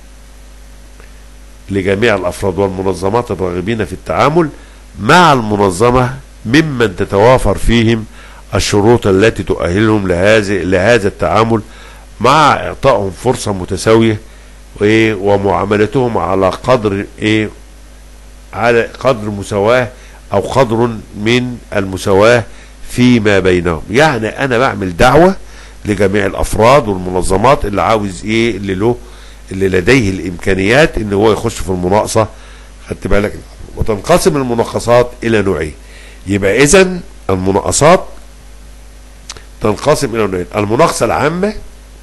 لجميع الأفراد والمنظمات الراغبين في التعامل مع المنظمة ممن تتوافر فيهم الشروط التي تؤهلهم لهذا لهذا التعامل مع إعطائهم فرصة متساوية وإيه ومعاملتهم على قدر إيه على قدر مساواة أو قدر من المساواة فيما بينهم يعني أنا بعمل دعوة لجميع الافراد والمنظمات اللي عاوز ايه اللي له اللي لديه الامكانيات ان هو يخش في المناقصه خدت بالك وتنقسم المناقصات الى نوعين يبقى اذا المناقصات تنقسم الى نوعين المناقصه العامه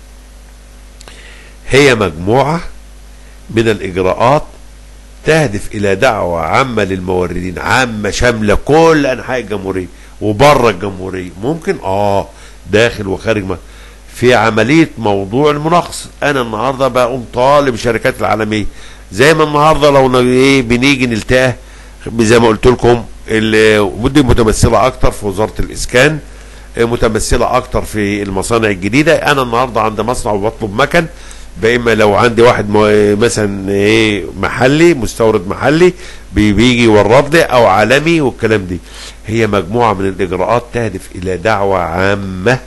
هي مجموعه من الاجراءات تهدف الى دعوه عامه للموردين عامه شامله كل انحاء الجمهوريه وبره الجمهوريه ممكن اه داخل وخارج ما في عمليه موضوع المناقصه انا النهارده بقوم طالب الشركات العالميه زي ما النهارده لو ن- ايه بنيجي نلتقى زي ما قلت لكم اللي ودي متمثله اكتر في وزاره الاسكان آه، متمثله اكتر في المصانع الجديده انا النهارده عند مصنع وبطلب مكن باما لو عندي واحد مو- مثلا ايه محلي مستورد محلي بي- بيجي يورد لي او عالمي والكلام دي هي مجموعه من الاجراءات تهدف الى دعوه عامه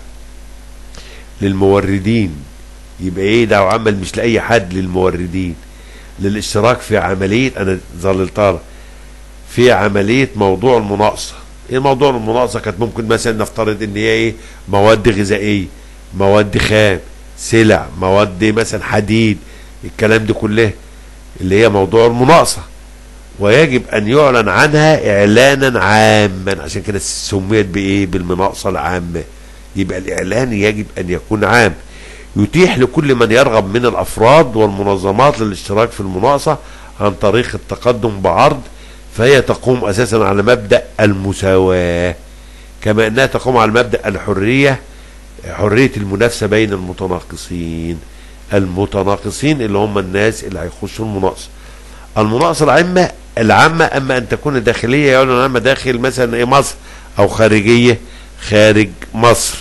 للموردين يبقى ايه دعوه عامه مش لاي حد للموردين للاشتراك في عمليه انا ظللتها في عمليه موضوع المناقصه ايه موضوع المناقصه كانت ممكن مثلا نفترض ان هي ايه مواد غذائيه مواد خام سلع مواد مثلا حديد الكلام ده كله اللي هي موضوع المناقصه ويجب ان يعلن عنها اعلانا عاما عشان كده سميت بايه بالمناقصه العامه يبقى الاعلان يجب ان يكون عام يتيح لكل من يرغب من الافراد والمنظمات للاشتراك في المناقصه عن طريق التقدم بعرض فهي تقوم اساسا على مبدا المساواه كما انها تقوم على مبدا الحريه حريه المنافسه بين المتناقصين المتناقصين اللي هم الناس اللي هيخشوا المناقصه المناقصه العامه العامه اما ان تكون داخليه يعلن عنها داخل مثلا ايه مصر او خارجيه خارج مصر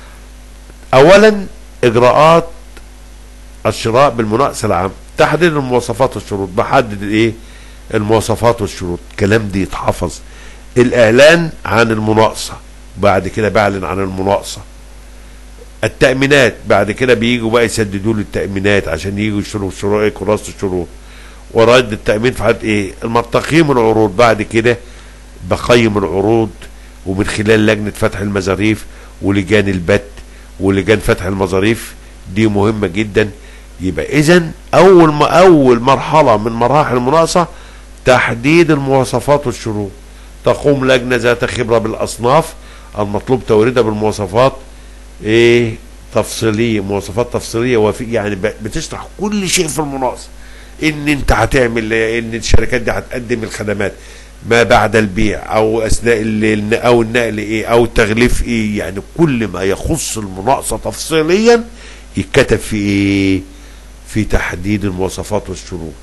اولا اجراءات الشراء بالمناقصه العامه تحديد المواصفات والشروط بحدد ايه المواصفات والشروط الكلام دي يتحفظ الاعلان عن المناقصه بعد كده بعلن عن المناقصه التأمينات بعد كده بييجوا بقى يسددوا له التأمينات عشان يجوا يشتروا شروط كراسة الشروط ورد التأمين في حالة ايه؟ لما تقييم العروض بعد كده بقيم العروض ومن خلال لجنة فتح المظاريف ولجان البت ولجان فتح المظاريف دي مهمة جدا يبقى اذا اول ما اول مرحلة من مراحل المناقصة تحديد المواصفات والشروط تقوم لجنة ذات خبرة بالاصناف المطلوب توريدها بالمواصفات ايه تفصيليه مواصفات تفصيليه وفي يعني ب- بتشرح كل شيء في المناقصه ان انت هتعمل ان الشركات دي هتقدم الخدمات ما بعد البيع او اثناء ال- او النقل ايه او التغليف ايه يعني كل ما يخص المناقصه تفصيليا يتكتب في ايه في تحديد المواصفات والشروط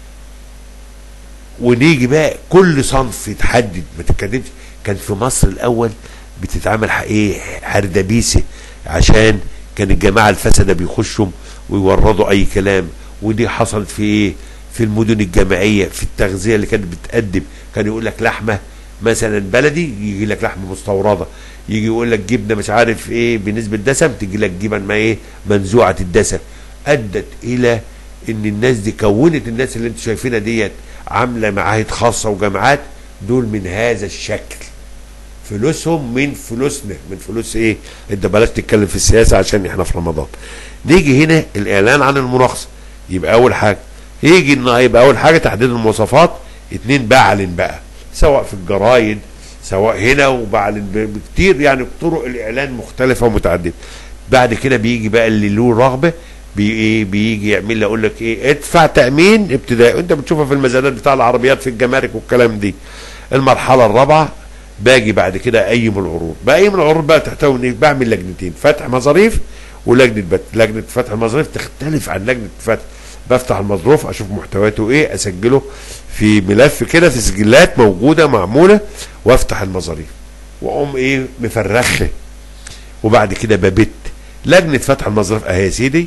ونيجي بقى كل صنف يتحدد ما تتكلمش كان في مصر الاول بتتعمل ح- ايه حردبيسه عشان كان الجماعه الفسده بيخشوا ويوردوا اي كلام ودي حصلت في ايه في المدن الجامعيه في التغذيه اللي كانت بتقدم كان يقول لك لحمه مثلا بلدي يجي لك لحمه مستورده يجي يقول لك جبنه مش عارف ايه بنسبه دسم تجي لك جبن ما ايه منزوعه الدسم ادت الى ان الناس دي كونت الناس اللي انتوا شايفينها ديت عامله معاهد خاصه وجامعات دول من هذا الشكل فلوسهم من فلوسنا من فلوس ايه انت بلاش تتكلم في السياسه عشان احنا في رمضان نيجي هنا الاعلان عن المناقصه يبقى اول حاجه يجي ان يبقى اول حاجه تحديد المواصفات اتنين بعلن بقى سواء في الجرايد سواء هنا وبعلن ب- بكتير يعني طرق الاعلان مختلفه ومتعدده بعد كده بيجي بقى اللي له رغبه بي ايه بيجي يعمل لي يقول لك ايه ادفع تامين ابتدائي انت بتشوفها في الميزانات بتاع العربيات في الجمارك والكلام دي المرحله الرابعه باجي بعد كده اقيم العروض بقيم العروض بقى تحتوي إن إيه؟ بعمل لجنتين فتح مظاريف ولجنه بت لجنه فتح المظاريف تختلف عن لجنه فتح بفتح المظروف اشوف محتوياته ايه اسجله في ملف كده في سجلات موجوده معموله وافتح المظاريف واقوم ايه مفرخه وبعد كده ببت لجنه فتح المظاريف اهي يا سيدي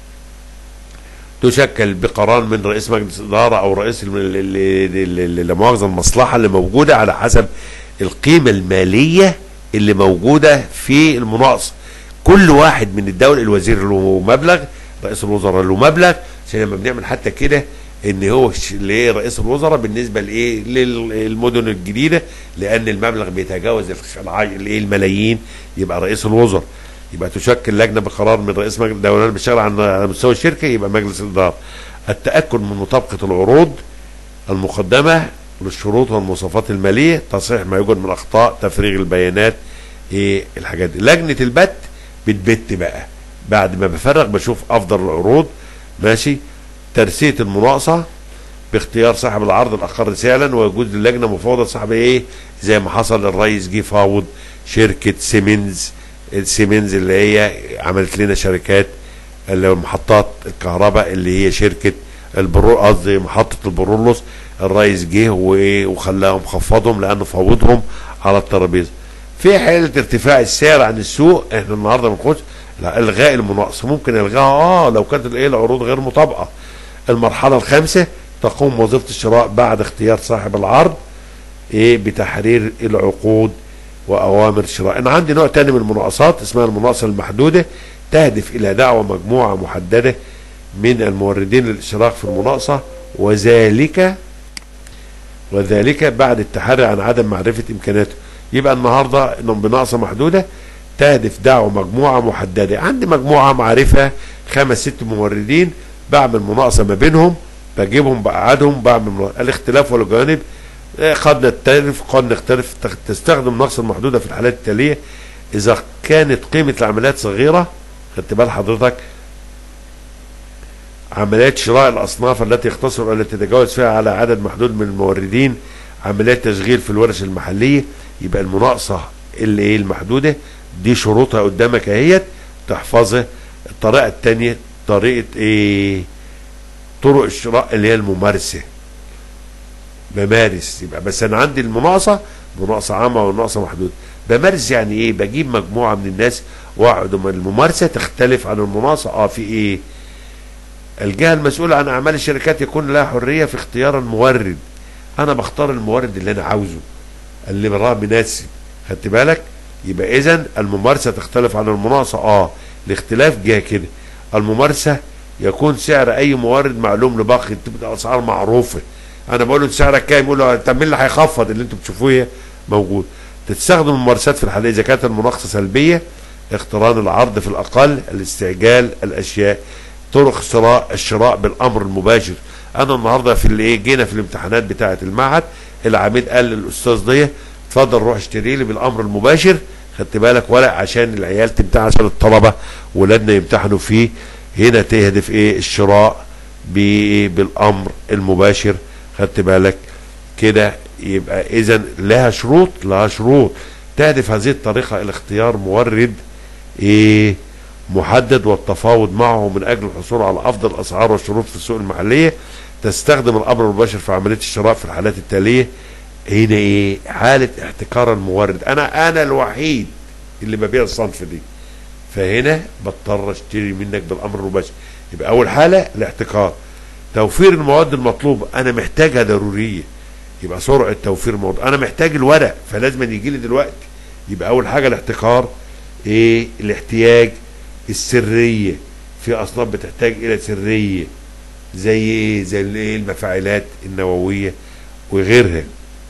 تشكل بقرار من رئيس مجلس الاداره او رئيس الم- ال- ال- ال- لا مؤاخذه المصلحه اللي موجوده على حسب القيمه الماليه اللي موجوده في المناقصه كل واحد من الدوله الوزير له مبلغ رئيس الوزراء له مبلغ عشان لما بنعمل حتى كده ان هو ش- اللي إيه رئيس الوزراء بالنسبه لايه للمدن الجديده لان المبلغ بيتجاوز الخ- الع- الايه الملايين يبقى رئيس الوزراء يبقى تشكل لجنه بقرار من رئيس مجلس الدوله اللي بيشتغل عن- على مستوى الشركه يبقى مجلس الاداره التاكد من مطابقه العروض المقدمه للشروط والمواصفات الماليه تصحيح ما يوجد من اخطاء تفريغ البيانات ايه الحاجات دي لجنه البت بتبت بقى بعد ما بفرغ بشوف افضل العروض ماشي ترسيه المناقصه باختيار صاحب العرض الاقل سعرا ويجوز للجنه مفاوضه صاحب ايه زي ما حصل الرئيس جه فاوض شركه سيمنز السيمنز اللي هي عملت لنا شركات اللي هو محطات الكهرباء اللي هي شركه البرو قصدي محطه البرولوس الرئيس جه وايه وخلاهم خفضهم لانه فاوضهم على الترابيزه في حاله ارتفاع السعر عن السوق احنا النهارده بنخش لا الغاء المناقصه ممكن الغاها اه لو كانت الايه العروض غير مطابقه المرحله الخامسه تقوم وظيفه الشراء بعد اختيار صاحب العرض ايه بتحرير العقود واوامر الشراء انا عندي نوع تاني من المناقصات اسمها المناقصه المحدوده تهدف الى دعوه مجموعه محدده من الموردين للاشتراك في المناقصه وذلك وذلك بعد التحري عن عدم معرفه امكاناته يبقى النهارده انهم بناقصه محدوده تهدف دعوه مجموعه محدده عندي مجموعه معرفه خمس ست موردين بعمل مناقصه ما بينهم بجيبهم بقعدهم بعمل مناقصة. الاختلاف والجوانب آه، قد نختلف قد نختلف تخ- تستخدم النقص المحدوده في الحالات التاليه اذا كانت قيمه العمليات صغيره خدت بال حضرتك عمليات شراء الاصناف التي يختصر او التي تتجاوز فيها على عدد محدود من الموردين عمليات تشغيل في الورش المحليه يبقى المناقصه اللي ايه المحدوده دي شروطها قدامك اهيت تحفظها الطريقه الثانيه طريقه ايه طرق الشراء اللي هي الممارسه بمارس يبقى بس انا عندي المناقصه مناقصه عامه ومناقصه محدوده بمارس يعني ايه بجيب مجموعه من الناس واقعد وما الممارسه تختلف عن المناقصه اه في ايه الجهه المسؤوله عن اعمال الشركات يكون لها حريه في اختيار المورد انا بختار المورد اللي انا عاوزه اللي براه مناسب خدت بالك يبقى اذا الممارسه تختلف عن المناقصه اه الاختلاف جه كده الممارسه يكون سعر اي مورد معلوم لباقي تبقى اسعار معروفه انا بقول له سعرك كام يقول له طب مين اللي هيخفض اللي انتم بتشوفوه موجود تستخدم الممارسات في الحالة اذا كانت المناقصه سلبيه اقتران العرض في الاقل الاستعجال الاشياء طرق الشراء الشراء بالامر المباشر انا النهارده في اللي ايه جينا في الامتحانات بتاعه المعهد العميد قال للاستاذ دي اتفضل روح اشتري لي بالامر المباشر خدت بالك ولا عشان العيال تمتحن عشان الطلبه ولادنا يمتحنوا فيه هنا تهدف ايه الشراء بإيه؟ بالامر المباشر خدت بالك كده يبقى اذا لها شروط لها شروط تهدف هذه الطريقه الى اختيار مورد ايه محدد والتفاوض معه من اجل الحصول على افضل الاسعار والشروط في السوق المحليه تستخدم الامر المباشر في عمليه الشراء في الحالات التاليه هنا ايه حاله احتكار المورد انا انا الوحيد اللي ببيع الصنف دي فهنا بضطر اشتري منك بالامر المباشر يبقى اول حاله الاحتكار توفير المواد المطلوبه انا محتاجها ضروريه يبقى سرعه توفير المواد انا محتاج الورق فلازم يجي لي دلوقتي يبقى اول حاجه الاحتكار ايه الاحتياج السريه في اصناف بتحتاج الى سريه زي ايه زي الايه المفاعلات النوويه وغيرها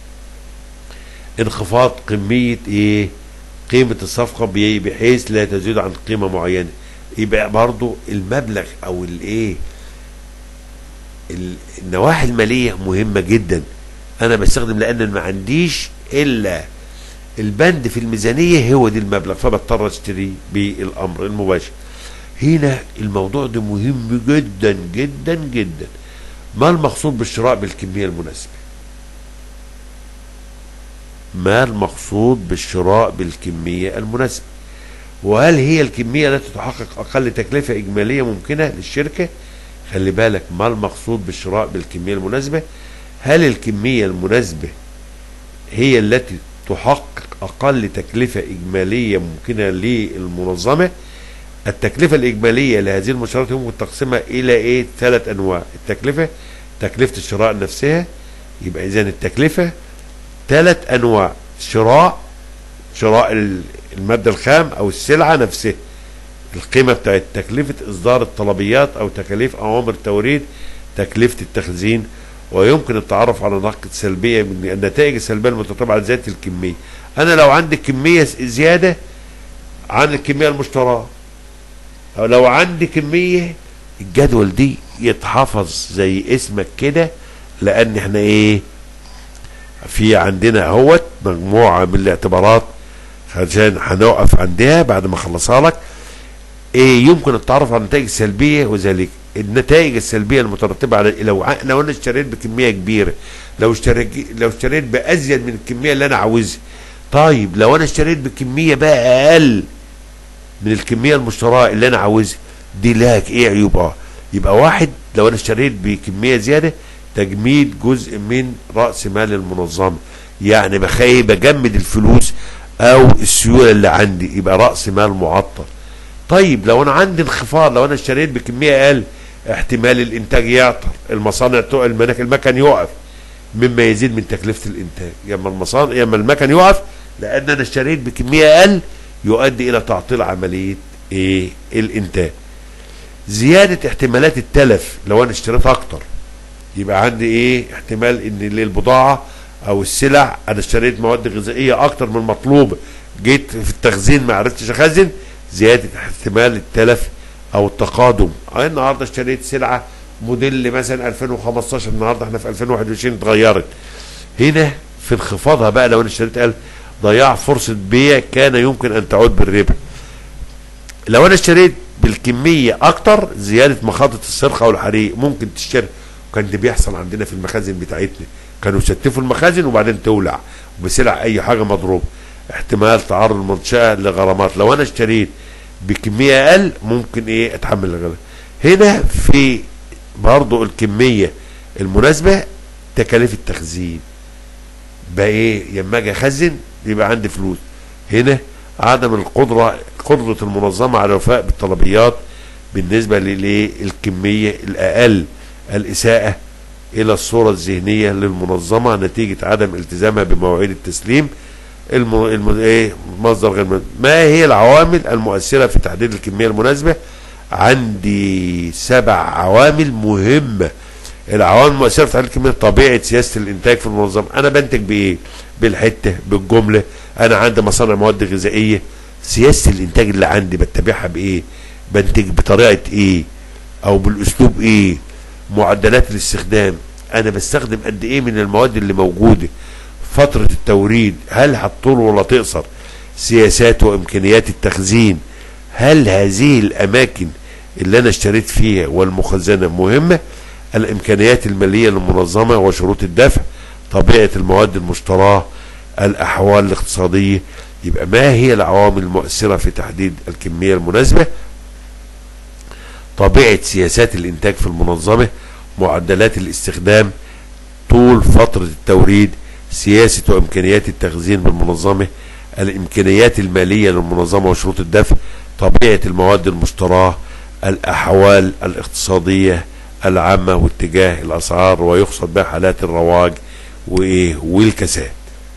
انخفاض كميه ايه قيمه الصفقه بي- بحيث لا تزيد عن قيمه معينه يبقى برضو المبلغ او الايه ال- النواحي الماليه مهمه جدا انا بستخدم لان ما عنديش الا البند في الميزانيه هو دي المبلغ فبضطر اشتري بالامر المباشر هنا الموضوع ده مهم جدا جدا جدا ما المقصود بالشراء بالكميه المناسبه ما المقصود بالشراء بالكميه المناسبه وهل هي الكميه التي تحقق اقل تكلفه اجماليه ممكنه للشركه خلي بالك ما المقصود بالشراء بالكميه المناسبه هل الكميه المناسبه هي التي تحقق اقل تكلفه اجماليه ممكنه للمنظمه التكلفه الاجماليه لهذه المنشورات يمكن تقسيمها الى ايه ثلاث انواع التكلفه تكلفه الشراء نفسها يبقى اذا التكلفه ثلاث انواع شراء شراء ال- الماده الخام او السلعه نفسها القيمه بتاعت تكلفه اصدار الطلبيات او تكاليف اوامر التوريد تكلفه التخزين ويمكن التعرف على نقد سلبيه من النتائج السلبيه المترتبه على ذات الكميه انا لو عندي كميه زياده عن الكميه المشتراه أو لو عندي كميه الجدول دي يتحفظ زي اسمك كده لان احنا ايه في عندنا اهوت مجموعه من الاعتبارات عشان هنقف عندها بعد ما اخلصها لك ايه يمكن التعرف على النتائج السلبيه وذلك النتائج السلبيه المترتبه على لو ع- لو انا اشتريت بكميه كبيره لو اشتريت لو اشتريت بازيد من الكميه اللي انا عاوزها طيب لو انا اشتريت بكميه بقى اقل من الكميه المشتراه اللي انا عاوزها دي لها ايه عيوبها يبقى واحد لو انا اشتريت بكميه زياده تجميد جزء من راس مال المنظمه يعني بخي بجمد الفلوس او السيوله اللي عندي يبقى راس مال معطل طيب لو انا عندي انخفاض لو انا اشتريت بكميه اقل احتمال الانتاج يعطل المصانع تقع المناك المكن يقف مما يزيد من تكلفه الانتاج يا اما المصانع يا اما المكن يقف لان انا اشتريت بكميه اقل يؤدي الى تعطيل عمليه ايه الانتاج زياده احتمالات التلف لو انا اشتريت اكتر يبقى عندي ايه احتمال ان اللي البضاعه او السلع انا اشتريت مواد غذائيه اكتر من المطلوب جيت في التخزين ما عرفتش اخزن زياده احتمال التلف او التقادم أنا النهارده اشتريت سلعه موديل مثلا 2015 النهارده احنا في 2021 اتغيرت هنا في انخفاضها بقى لو انا اشتريت قال ضياع فرصه بيع كان يمكن ان تعود بالربح لو انا اشتريت بالكميه اكتر زياده مخاطره السرقه والحريق ممكن تشتري وكان ده بيحصل عندنا في المخازن بتاعتنا كانوا يستفوا المخازن وبعدين تولع بسلع اي حاجه مضروب احتمال تعرض المنشاه لغرامات لو انا اشتريت بكميه اقل ممكن ايه اتحمل الغرامه هنا في برضو الكميه المناسبه تكاليف التخزين بقى ايه لما اجي اخزن يبقى عندي فلوس هنا عدم القدره قدره المنظمه على الوفاء بالطلبيات بالنسبه للكميه الاقل الاساءه الى الصوره الذهنيه للمنظمه نتيجه عدم التزامها بمواعيد التسليم الم... الم... ايه مصدر غير من... ما هي العوامل المؤثره في تحديد الكميه المناسبه عندي سبع عوامل مهمه العوامل المؤثره في تحديد الكميه طبيعه سياسه الانتاج في المنظمه انا بنتج بايه بالحته بالجمله انا عندي مصانع مواد غذائيه سياسه الانتاج اللي عندي بتبعها بايه بنتج بطريقه ايه او بالاسلوب ايه معدلات الاستخدام انا بستخدم قد ايه من المواد اللي موجوده فترة التوريد هل هتطول ولا تقصر سياسات وامكانيات التخزين هل هذه الاماكن اللي انا اشتريت فيها والمخزنة مهمة الامكانيات المالية للمنظمة وشروط الدفع طبيعة المواد المشتراة الاحوال الاقتصادية يبقى ما هي العوامل المؤثرة في تحديد الكمية المناسبة طبيعة سياسات الانتاج في المنظمة معدلات الاستخدام طول فترة التوريد سياسة وإمكانيات التخزين بالمنظمة الإمكانيات المالية للمنظمة وشروط الدفع طبيعة المواد المشتراة الأحوال الاقتصادية العامة واتجاه الأسعار ويقصد بها حالات الرواج وإيه والكساد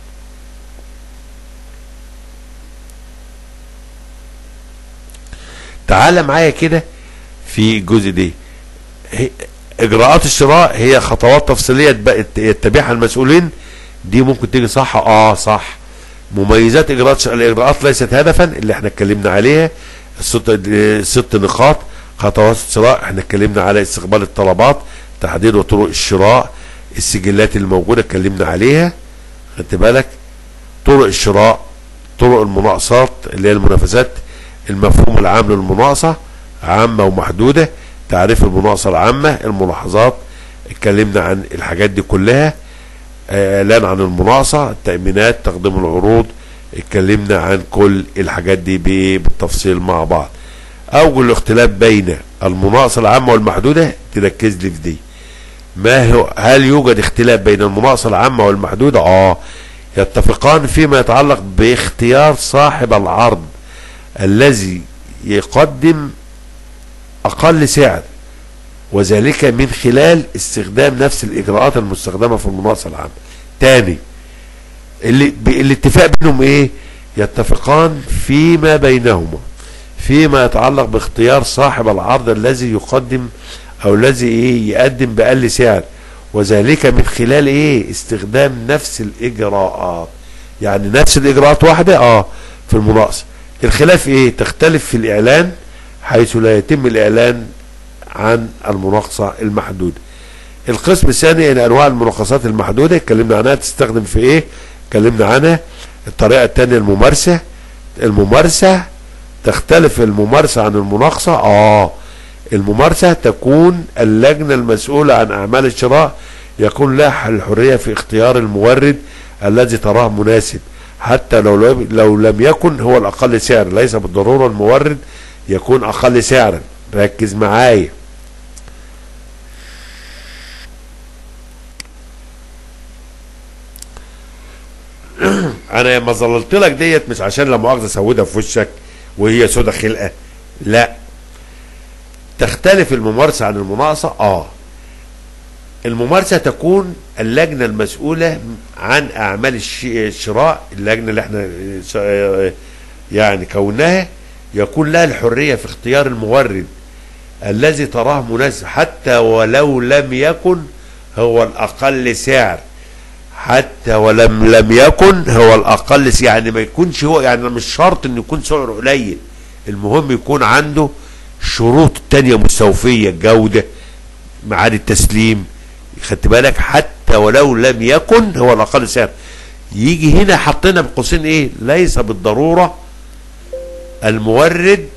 تعال معايا كده في الجزء دي اجراءات الشراء هي خطوات تفصيليه يتبعها المسؤولين دي ممكن تيجي صح اه صح مميزات اجراءات الاجراءات ليست هدفا اللي احنا اتكلمنا عليها الست ست نقاط خطوات الشراء احنا اتكلمنا على استقبال الطلبات تحديد وطرق الشراء السجلات الموجوده اتكلمنا عليها خدت بالك طرق الشراء طرق المناقصات اللي هي المنافسات المفهوم العام للمناقصه عامه ومحدوده تعريف المناقصه العامه الملاحظات اتكلمنا عن الحاجات دي كلها اعلان عن المناقصه التامينات تقديم العروض اتكلمنا عن كل الحاجات دي بالتفصيل مع بعض اوجه الاختلاف بين المناقصه العامه والمحدوده تركز لي في دي ما هو هل يوجد اختلاف بين المناقصه العامه والمحدوده اه يتفقان فيما يتعلق باختيار صاحب العرض الذي يقدم اقل سعر وذلك من خلال استخدام نفس الاجراءات المستخدمه في المناقصه العامه تاني اللي الاتفاق بينهم ايه يتفقان فيما بينهما فيما يتعلق باختيار صاحب العرض الذي يقدم او الذي ايه يقدم باقل سعر وذلك من خلال ايه استخدام نفس الاجراءات يعني نفس الاجراءات واحده اه في المناقصه الخلاف ايه تختلف في الاعلان حيث لا يتم الاعلان عن المناقصه المحدوده القسم الثاني ان انواع المناقصات المحدوده اتكلمنا عنها تستخدم في ايه اتكلمنا عنها الطريقه الثانيه الممارسه الممارسه تختلف الممارسه عن المناقصه اه الممارسه تكون اللجنه المسؤوله عن اعمال الشراء يكون لها الحريه في اختيار المورد الذي تراه مناسب حتى لو لم- لو لم يكن هو الاقل سعر ليس بالضروره المورد يكون اقل سعرا ركز معايا انا لما ظللت لك ديت مش عشان لا مؤاخذه اسودها في وشك وهي سودا خلقه لا تختلف الممارسه عن المناقصه اه الممارسه تكون اللجنه المسؤوله عن اعمال الش- الشراء اللجنه اللي احنا ش- يعني كوناها يكون لها الحريه في اختيار المورد الذي تراه مناسب حتى ولو لم يكن هو الاقل سعر حتى ولم لم يكن هو الاقل سعر يعني ما يكونش هو يعني مش شرط انه يكون سعره قليل المهم يكون عنده شروط تانية مستوفية جودة ميعاد التسليم خدت بالك حتى ولو لم يكن هو الاقل سعر يجي هنا حطينا بقوسين ايه ليس بالضرورة المورد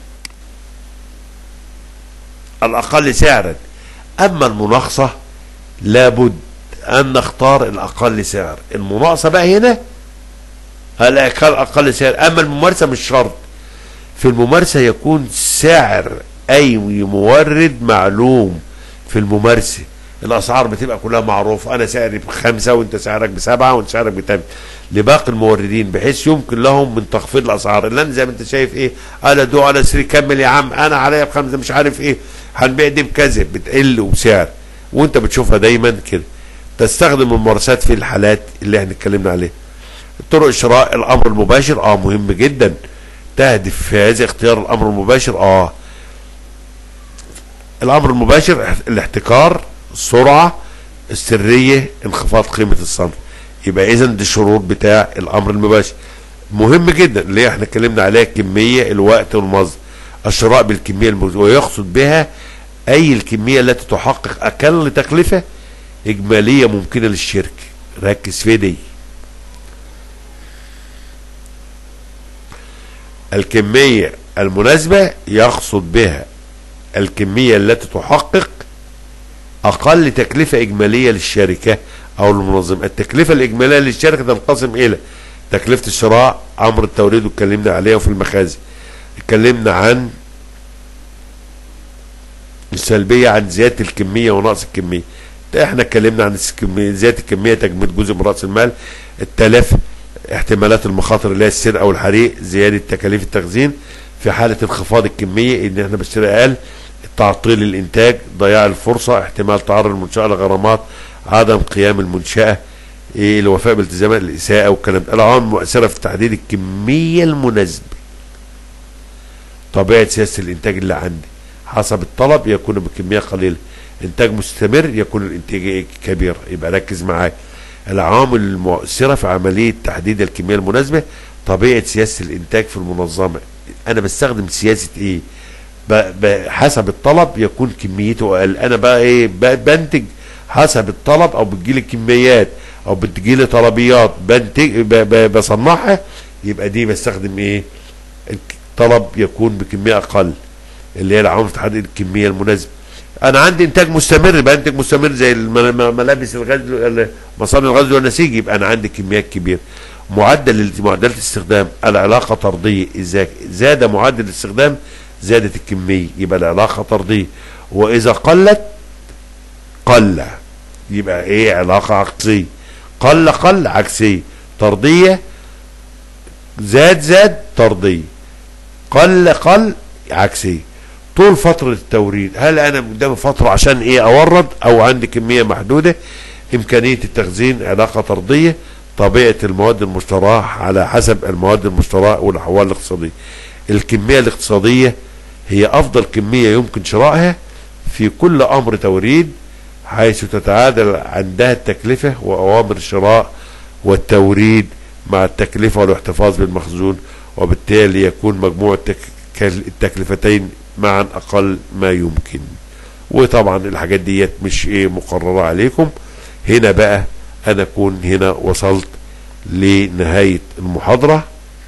الاقل سعرا اما المناقصة لابد ان نختار الاقل سعر المناقصة بقى هنا الاقل اقل سعر اما الممارسة مش شرط في الممارسة يكون سعر اي مورد معلوم في الممارسة الاسعار بتبقى كلها معروفة انا سعري بخمسة وانت سعرك بسبعة وانت سعرك بتمن لباقي الموردين بحيث يمكن لهم من تخفيض الاسعار اللي انا زي ما انت شايف ايه انا دو على سري كمل يا عم انا عليا بخمسة مش عارف ايه هنبيع دي بكذا بتقل وبسعر وانت بتشوفها دايما كده تستخدم الممارسات في الحالات اللي احنا اتكلمنا عليها طرق الشراء الامر المباشر اه مهم جدا تهدف في هذا اختيار الامر المباشر اه الامر المباشر الاحتكار السرعه السريه انخفاض قيمه الصنف يبقى اذا دي الشروط بتاع الامر المباشر مهم جدا اللي احنا اتكلمنا عليها الكميه الوقت والمصدر الشراء بالكميه الموجودة ويقصد بها اي الكميه التي تحقق اقل تكلفه اجماليه ممكنه للشركه ركز في دي الكميه المناسبه يقصد بها الكميه التي تحقق اقل تكلفه اجماليه للشركه او المنظم التكلفه الاجماليه للشركه تنقسم الى تكلفه الشراء امر التوريد واتكلمنا عليها وفي المخازن اتكلمنا عن السلبيه عن زياده الكميه ونقص الكميه احنا اتكلمنا عن الكمية- زياده الكميه تجميد جزء من راس المال التلف احتمالات المخاطر اللي هي السرقه او الحريق زياده تكاليف التخزين في حاله انخفاض الكميه ان احنا بنشتري اقل تعطيل الانتاج ضياع الفرصه احتمال تعرض المنشاه لغرامات عدم قيام المنشاه ايه الوفاء بالالتزامات الاساءه والكلام ده العوامل المؤثره في تحديد الكميه المناسبه طبيعه سياسه الانتاج اللي عندي حسب الطلب يكون بكميه قليله انتاج مستمر يكون الانتاج إيه؟ كبير يبقى ركز معايا العوامل المؤثره في عمليه تحديد الكميه المناسبه طبيعه سياسه الانتاج في المنظمه انا بستخدم سياسه ايه ب- ب- حسب الطلب يكون كميته اقل انا بقى ايه ب- بنتج حسب الطلب او بتجيلي كميات او بتجيلي طلبيات بنتج ب- ب- بصنعها يبقى دي بستخدم ايه الطلب يكون بكميه اقل اللي هي العوامل تحديد الكميه المناسبه انا عندي انتاج مستمر بنتج مستمر زي الم- ملابس الغزل مصانع الغزل والنسيج يبقى انا عندي كميات كبيره معدل معدل الاستخدام العلاقه طرديه اذا زاد معدل الاستخدام زادت الكميه يبقى العلاقه طرديه واذا قلت قل يبقى ايه علاقه عكسيه قل قل عكسيه طرديه زاد زاد طرديه قل قل عكسيه طول فترة التوريد هل انا قدامي فترة عشان ايه اورد او عندي كمية محدودة امكانية التخزين علاقة طردية طبيعة المواد المشتراة على حسب المواد المشتراة والاحوال الاقتصادية الكمية الاقتصادية هي افضل كمية يمكن شرائها في كل امر توريد حيث تتعادل عندها التكلفة واوامر الشراء والتوريد مع التكلفة والاحتفاظ بالمخزون وبالتالي يكون مجموع التك- التكلفتين معا اقل ما يمكن وطبعا الحاجات ديت مش ايه مقررة عليكم هنا بقى انا اكون هنا وصلت لنهاية المحاضرة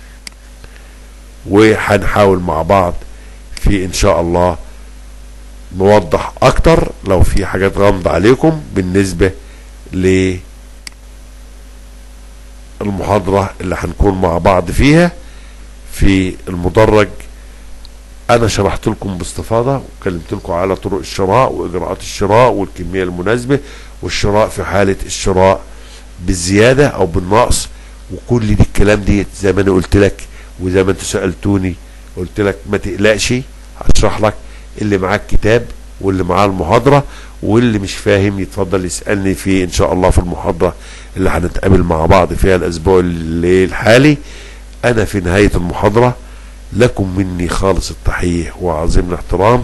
وهنحاول مع بعض في ان شاء الله نوضح اكتر لو في حاجات غامضة عليكم بالنسبة للمحاضرة اللي هنكون مع بعض فيها في المدرج انا شرحت لكم باستفاضة وكلمت لكم على طرق الشراء واجراءات الشراء والكمية المناسبة والشراء في حالة الشراء بالزيادة او بالنقص وكل دي الكلام دي زي ما انا قلت لك وزي ما انتوا سألتوني قلت لك ما تقلقش هشرح لك اللي معاه الكتاب واللي معاه المحاضرة واللي مش فاهم يتفضل يسألني في ان شاء الله في المحاضرة اللي هنتقابل مع بعض فيها الاسبوع اللي الحالي انا في نهاية المحاضرة لكم مني خالص التحية وعظيم الاحترام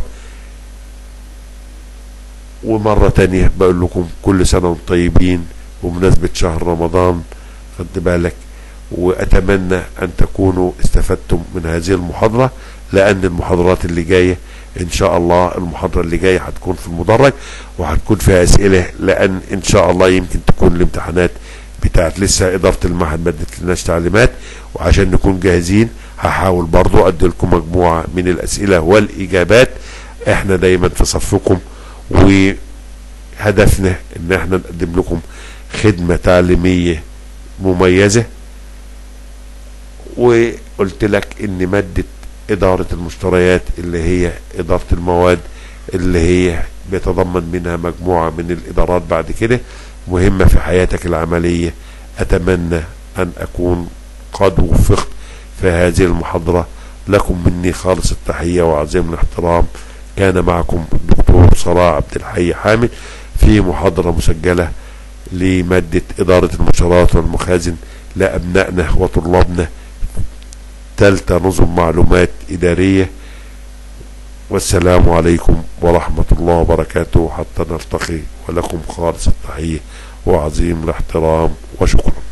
ومرة تانية بقول لكم كل سنة وانتم طيبين وبمناسبة شهر رمضان خد بالك واتمنى ان تكونوا استفدتم من هذه المحاضرة لان المحاضرات اللي جاية ان شاء الله المحاضرة اللي جاية هتكون في المدرج وهتكون فيها اسئلة لان ان شاء الله يمكن تكون الامتحانات بتاعت لسه ادارة المعهد ما ادتلناش تعليمات وعشان نكون جاهزين هحاول برضو ادي لكم مجموعة من الاسئلة والاجابات احنا دايما في صفكم وهدفنا ان احنا نقدم لكم خدمة تعليمية مميزة وقلت لك ان مادة ادارة المشتريات اللي هي ادارة المواد اللي هي بيتضمن منها مجموعة من الادارات بعد كده مهمة في حياتك العملية اتمنى ان اكون قد وفقت في هذه المحاضرة لكم مني خالص التحية وعظيم الاحترام كان معكم الدكتور صلاح عبد الحي حامد في محاضرة مسجلة لمادة إدارة المنشورات والمخازن لأبنائنا وطلابنا تالتة نظم معلومات إدارية والسلام عليكم ورحمة الله وبركاته حتى نلتقي ولكم خالص التحية وعظيم الاحترام وشكرا